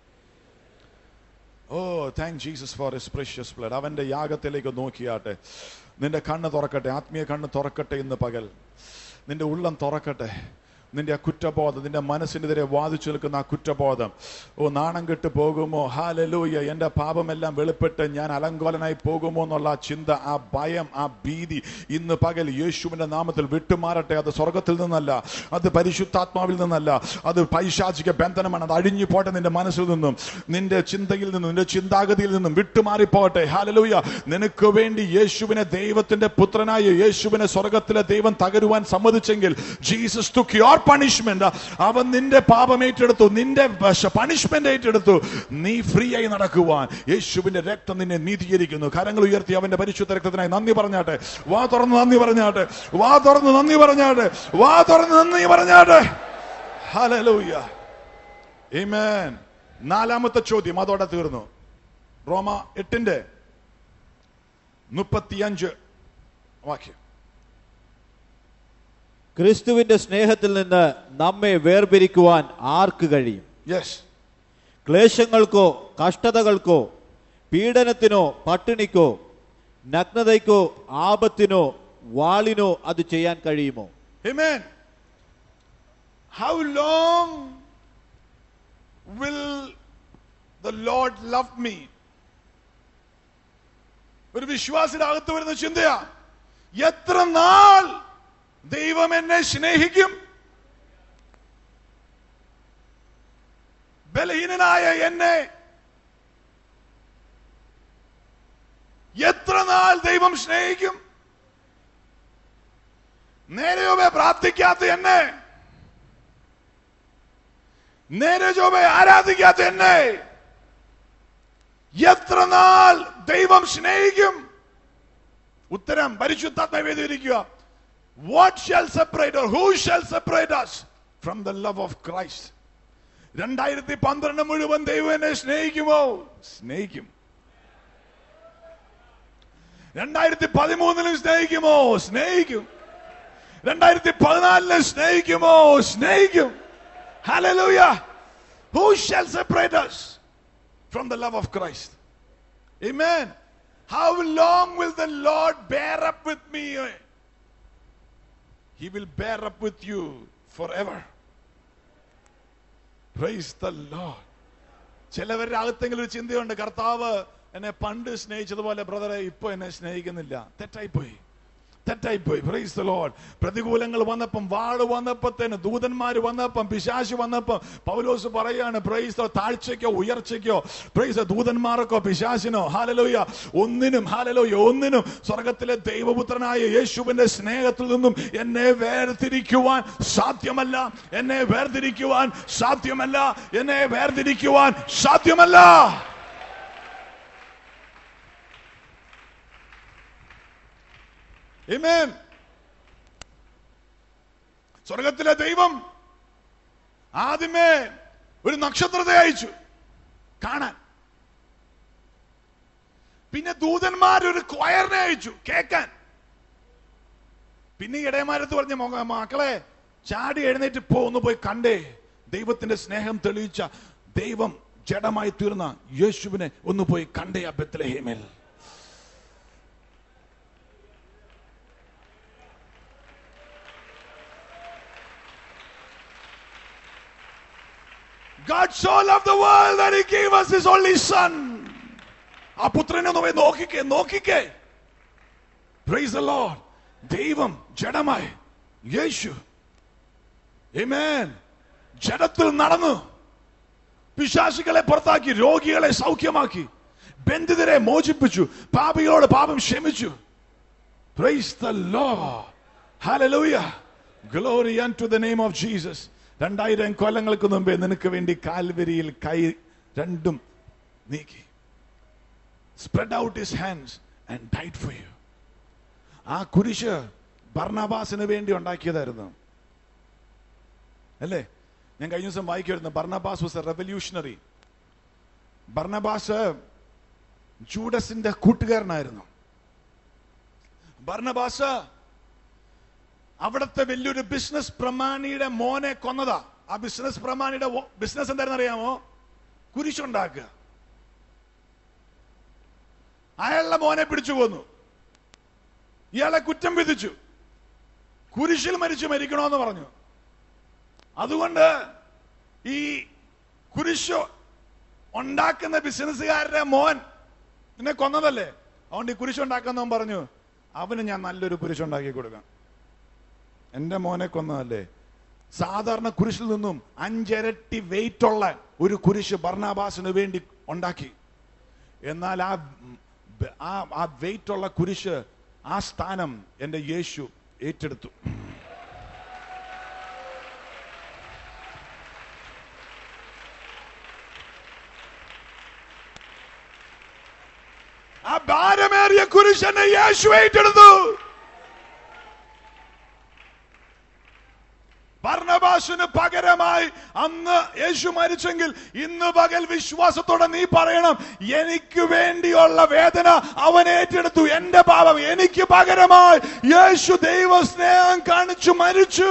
ഓ thank Jesus for his precious blood അവന്റെ യാഗത്തിലേക്ക് നോക്കിയാട്ടെ നിന്റെ കണ്ണ് തുറക്കട്ടെ ആത്മീയ കണ്ണ് തുറക്കട്ടെ ഇന്ന് പകൽ നിന്റെ ഉള്ളം തുറക്കട്ടെ നിന്റെ ആ കുറ്റബോധം നിന്റെ മനസ്സിനെതിരെ വാദിച്ചു നിൽക്കുന്ന ആ കുറ്റബോധം ഓ നാണം കെട്ട് പോകുമോ ഹാലലൂയ എന്റെ പാപമെല്ലാം വെളിപ്പെട്ട് ഞാൻ അലങ്കോലനായി പോകുമോ എന്നുള്ള ആ ചിന്ത ആ ഭയം ആ ഭീതി ഇന്ന് പകൽ യേശുവിന്റെ നാമത്തിൽ വിട്ടുമാറട്ടെ അത് സ്വർഗത്തിൽ നിന്നല്ല അത് പരിശുദ്ധാത്മാവിൽ നിന്നല്ല അത് പൈശാചിക ബന്ധനമാണ് അത് അഴിഞ്ഞു പോട്ടെ നിന്റെ മനസ്സിൽ നിന്നും നിന്റെ ചിന്തയിൽ നിന്നും നിന്റെ ചിന്താഗതിയിൽ നിന്നും വിട്ടുമാറിപ്പോട്ടെ ഹാലലൂയ നിനക്ക് വേണ്ടി യേശുവിനെ ദൈവത്തിന്റെ പുത്രനായ യേശുവിനെ സ്വർഗത്തിലെ ദൈവം തകരുവാൻ സമ്മതിച്ചെങ്കിൽ ജീസസ് ടുക്ക് യോർ പണിഷ്മെന്റ് അവൻ നിന്റെ പാപം ഏറ്റെടുത്തു നിന്റെ പണിഷ്മെന്റ് ഏറ്റെടുത്തു നീ ഫ്രീ ആയി നടക്കുവാൻ യേശുവിന്റെ രക്തം നിന്നെ നീതീകരിക്കുന്നു കരങ്ങൾ ഉയർത്തി അവന്റെ പരിശുദ്ധ രക്തത്തിനായി നന്ദി പറഞ്ഞാട്ടെ വാ തുറന്ന് നന്ദി പറഞ്ഞാട്ടെ വാ തുറന്ന് നന്ദി പറഞ്ഞാട്ടെ വാ തുറന്ന് നന്ദി പറഞ്ഞാട്ടെ ഹല്ലേലൂയ ആമേൻ നാലാമത്തെ ചോദ്യം അതോടെ തീർന്നു റോമ എട്ടിന്റെ മുപ്പത്തിയഞ്ച് വാക്യം ക്രിസ്തുവിന്റെ സ്നേഹത്തിൽ നിന്ന് നമ്മെ വേർപിരിക്കുവാൻ ആർക്ക് കഴിയും യെസ് ക്ലേശങ്ങൾക്കോ കഷ്ടതകൾക്കോ പീഡനത്തിനോ പട്ടിണിക്കോ നഗ്നതയ്ക്കോ ആപത്തിനോ വാളിനോ അത് ചെയ്യാൻ കഴിയുമോ Amen. How long will Lord love me ഒരു വിശ്വാസിയുടെ അകത്ത് വരുന്ന ചിന്തയാ എത്ര നാൾ ദൈവം എന്നെ സ്നേഹിക്കും ബലഹീനനായ എന്നെ എത്ര നാൾ ദൈവം സ്നേഹിക്കും നേരെ ചൊവ്വേ പ്രാർത്ഥിക്കാത്ത എന്നെ നേരെ ചൊവ്വേ ആരാധിക്കാത്ത എന്നെ എത്ര നാൾ ദൈവം സ്നേഹിക്കും ഉത്തരം പരിശുദ്ധാത്മ എഴുതിയിരിക്കുക what shall separate who shall separate us from the love of Christ രണ്ടായിരത്തി പന്ത്രണ്ട് മുഴുവൻ ദൈവം എന്നെ സ്നേഹിക്കുമോ സ്നേഹിക്കും രണ്ടായിരത്തി പതിമൂന്നിലും സ്നേഹിക്കുമോ സ്നേഹിക്കും രണ്ടായിരത്തി പതിനാലിലും സ്നേഹിക്കുമോ സ്നേഹിക്കും ഹലലൂയ who shall separate us from the love of Christ. Amen. How long will the Lord bear up with me? He will bear up with you forever. Praise the Lord. ചിലവരുടെ അകത്തെങ്കിലും ഒരു ചിന്തയുണ്ട് കർത്താവ് എന്നെ പണ്ട് സ്നേഹിച്ചതുപോലെ ബ്രദറെ ഇപ്പൊ എന്നെ സ്നേഹിക്കുന്നില്ല തെറ്റായിപ്പോയി തെറ്റായിപ്പോയി പ്രൈസ് ദ ലോർഡ് പ്രതികൂലങ്ങൾ വന്നപ്പം വാട് വന്നപ്പത്തേന് ദൂതന്മാർ വന്നപ്പം പിശാശ് വന്നപ്പം പൗലോസ് പറയാണ് പ്രൈസ് താഴ്ചയ്ക്കോ ഉയർച്ചയ്ക്കോ പ്രൈസ് ദൂതന്മാർക്കോ പിശാശിനോ ഹാലലോയ ഒന്നിനും ഹാലലോയ ഒന്നിനും സ്വർഗത്തിലെ ദൈവപുത്രനായ യേശുവിന്റെ സ്നേഹത്തിൽ നിന്നും എന്നെ വേർതിരിക്കുവാൻ സാധ്യമല്ല എന്നെ വേർതിരിക്കുവാൻ സാധ്യമല്ല എന്നെ വേർതിരിക്കുവാൻ സാധ്യമല്ല Amen. സ്വർഗത്തിലെ ദൈവം ആദ്യമേ ഒരു നക്ഷത്രത്തെ അയച്ചു കാണാൻ പിന്നെ ദൂതന്മാർ ഒരു ക്വയറിനെ അയച്ചു കേക്കാൻ പിന്നെ ഇടയമാരത്ത് പറഞ്ഞ "മോ- മക്കളെ ചാടി എഴുന്നേറ്റ് പോ ഒന്ന് പോയി കണ്ടേ ദൈവത്തിന്റെ സ്നേഹം തെളിയിച്ച ദൈവം ജഡമായി തീർന്ന യേശുവിനെ ഒന്ന് പോയി കണ്ടേ ആ ബെത്ലഹേമിൽ God so loved the world that he gave us his only son. ആ പുത്രനെ ഒന്ന് പോയി നോക്കിക്കേ നോക്കിക്കേ പ്രൈസ് the Lord ദൈവം ജഡമായി യേശു Amen. ജഡത്തിൽ നടന്നു പിശാചികളെ പുറത്താക്കി രോഗികളെ സൗഖ്യമാക്കി ബന്ധിതരെ മോചിപ്പിച്ചു പാപികളോട് പാപം ക്ഷമിച്ചു Praise the Lord. Hallelujah. Glory unto the name of Jesus. രണ്ടായിരം കൊല്ലങ്ങൾക്ക് മുമ്പേ നിനക്ക് വേണ്ടി കാൽവരിയിൽ കൈ രണ്ടും നീക്കി spread out his hands and died for you ആ കുരിശ് ബർണബാസിന് വേണ്ടി ഉണ്ടാക്കിയതായിരുന്നു അല്ലേ ഞാൻ കഴിഞ്ഞ ദിവസം വായിക്കുമായിരുന്നു Barnabas was a revolutionary Barnabas ജൂഡസിന്റെ കൂട്ടുകാരനായിരുന്നു ബർണബാസ് അവിടുത്തെ വലിയൊരു ബിസിനസ് പ്രമാണിയുടെ മോനെ കൊന്നതാ ആ ബിസിനസ് പ്രമാണിയുടെ ബിസിനസ് എന്തായിരുന്നു അറിയാമോ കുരിശുണ്ടാക്കുക അയാളുടെ മോനെ പിടിച്ചു കൊന്നു ഇയാളെ കുറ്റം വിധിച്ചു കുരിശിൽ മരിച്ചു മരിക്കണമെന്ന് പറഞ്ഞു അതുകൊണ്ട് ഈ കുരിശ് ഉണ്ടാക്കുന്ന ബിസിനസ്സുകാരുടെ മോൻ നിന്നെ കൊന്നതല്ലേ അതുകൊണ്ട് ഈ കുരിശ് ഉണ്ടാക്കുന്നവൻ പറഞ്ഞു അവന് ഞാൻ നല്ലൊരു കുരിശ് ഉണ്ടാക്കി കൊടുക്കാം എന്റെ മോനെ കൊന്നതല്ലേ സാധാരണ കുരിശിൽ നിന്നും അഞ്ചിരട്ടി വെയിറ്റ് ഉള്ള ഒരു കുരിശ് ബർണാബാസിന് വേണ്ടി ഉണ്ടാക്കി എന്നാൽ ആ ആ ആ വെയിറ്റ് ഉള്ള കുരിശ് ആ സ്ഥാനം എന്റെ യേശു ഏറ്റെടുത്തു ആ ഭാരമേറിയ കുരിശ് എന്നെ യേശു ഏറ്റെടുത്തു ഭർണബാസിന് പകരമായി അന്ന് യേശു മരിച്ചെങ്കിൽ ഇന്ന് പകൽ വിശ്വാസത്തോടെ നീ പറയണം എനിക്ക് വേണ്ടിയുള്ള വേദന അവൻ ഏറ്റെടുത്തു എന്റെ പാപം എനിക്ക് പകരമായി യേശു ദൈവ സ്നേഹം കാണിച്ചു മരിച്ചു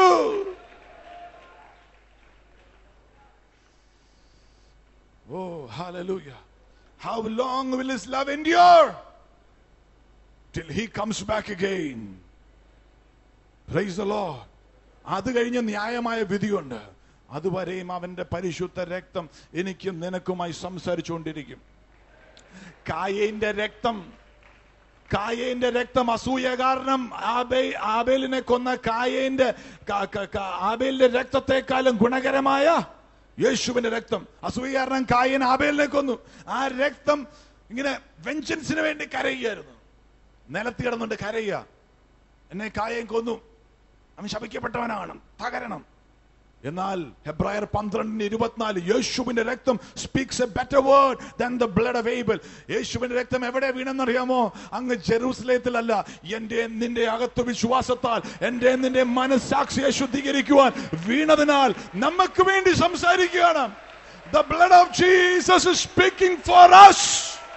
ഓ hallelujah how long will his love endure till he comes back again praise the lord അത് കഴിഞ്ഞ് ന്യായമായ വിധിയുണ്ട് അതുവരെയും അവന്റെ പരിശുദ്ധ രക്തം എനിക്കും നിനക്കുമായി സംസാരിച്ചുകൊണ്ടിരിക്കും കായേന്റെ രക്തം കായേന്റെ രക്തം അസൂയ കാരണം ആബേ ആബേലിനെ കൊന്ന കായേന്റെ ക- ക- ക- ആബേലിന്റെ രക്തത്തെക്കാളും ഗുണകരമായ യേശുവിന്റെ രക്തം അസൂയ കാരണം കായൻ ആബേലിനെ കൊന്നു ആ രക്തം ഇങ്ങനെ വെഞ്ചൻസിന് വേണ്ടി കരയുകയായിരുന്നു നിലത്ത് കിടന്നുകൊണ്ട് കരയുക എന്നെ കായൻ കൊന്നു അവൻ ശപിക്കപ്പെട്ടവനാണ് തകരണം എന്നാൽ ഹെബ്രായർ പന്ത്രണ്ടിന് ഇരുപത്തിനാല് യേശുവിന്റെ രക്തം speaks a better word than the blood of Abel യേശുവിന്റെ രക്തം എവിടെ വീണെന്നറിയാമോ അങ്ങ് ജെറൂസലേത്തിലല്ല എന്റെ നിന്റെ അകത്ത് വിശ്വാസത്താൽ എന്റെ നിന്റെ മനസ്സാക്ഷിയെ ശുദ്ധീകരിക്കുവാൻ വീണതിനാൽ നമുക്ക് വേണ്ടി സംസാരിക്കുകയാണ് the blood of Jesus speaking for us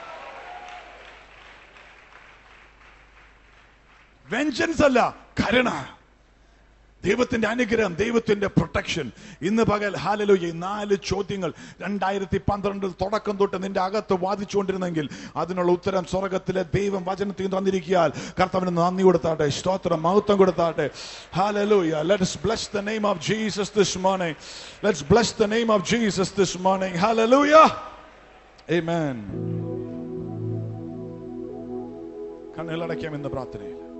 vengeance അല്ല കരുണ ദൈവത്തിന്റെ അനുഗ്രഹം ദൈവത്തിന്റെ പ്രൊട്ടക്ഷൻ ഇന്ന് പകൽ ഹാലലോയ നാല് ചോദ്യങ്ങൾ രണ്ടായിരത്തി പന്ത്രണ്ടിൽ തുടക്കം തൊട്ട് നിന്റെ അകത്ത് വാദിച്ചുകൊണ്ടിരുന്നെങ്കിൽ അതിനുള്ള ഉത്തരം സ്വർഗത്തിലെ ദൈവം വചനത്തിൽ തന്നിരിക്കാൻ കർത്താവിന് നന്ദി കൊടുത്താട്ടെ സ്തോത്രം മഹത്വം കൊടുത്താട്ടെ ഹാലലോയ let's bless the name of Jesus this morning let's bless the name of Jesus this morning ഹാലലോയ ആമേൻ കണ്ണുകളടയ്ക്കാം എന്ന പ്രാർത്ഥനയിൽ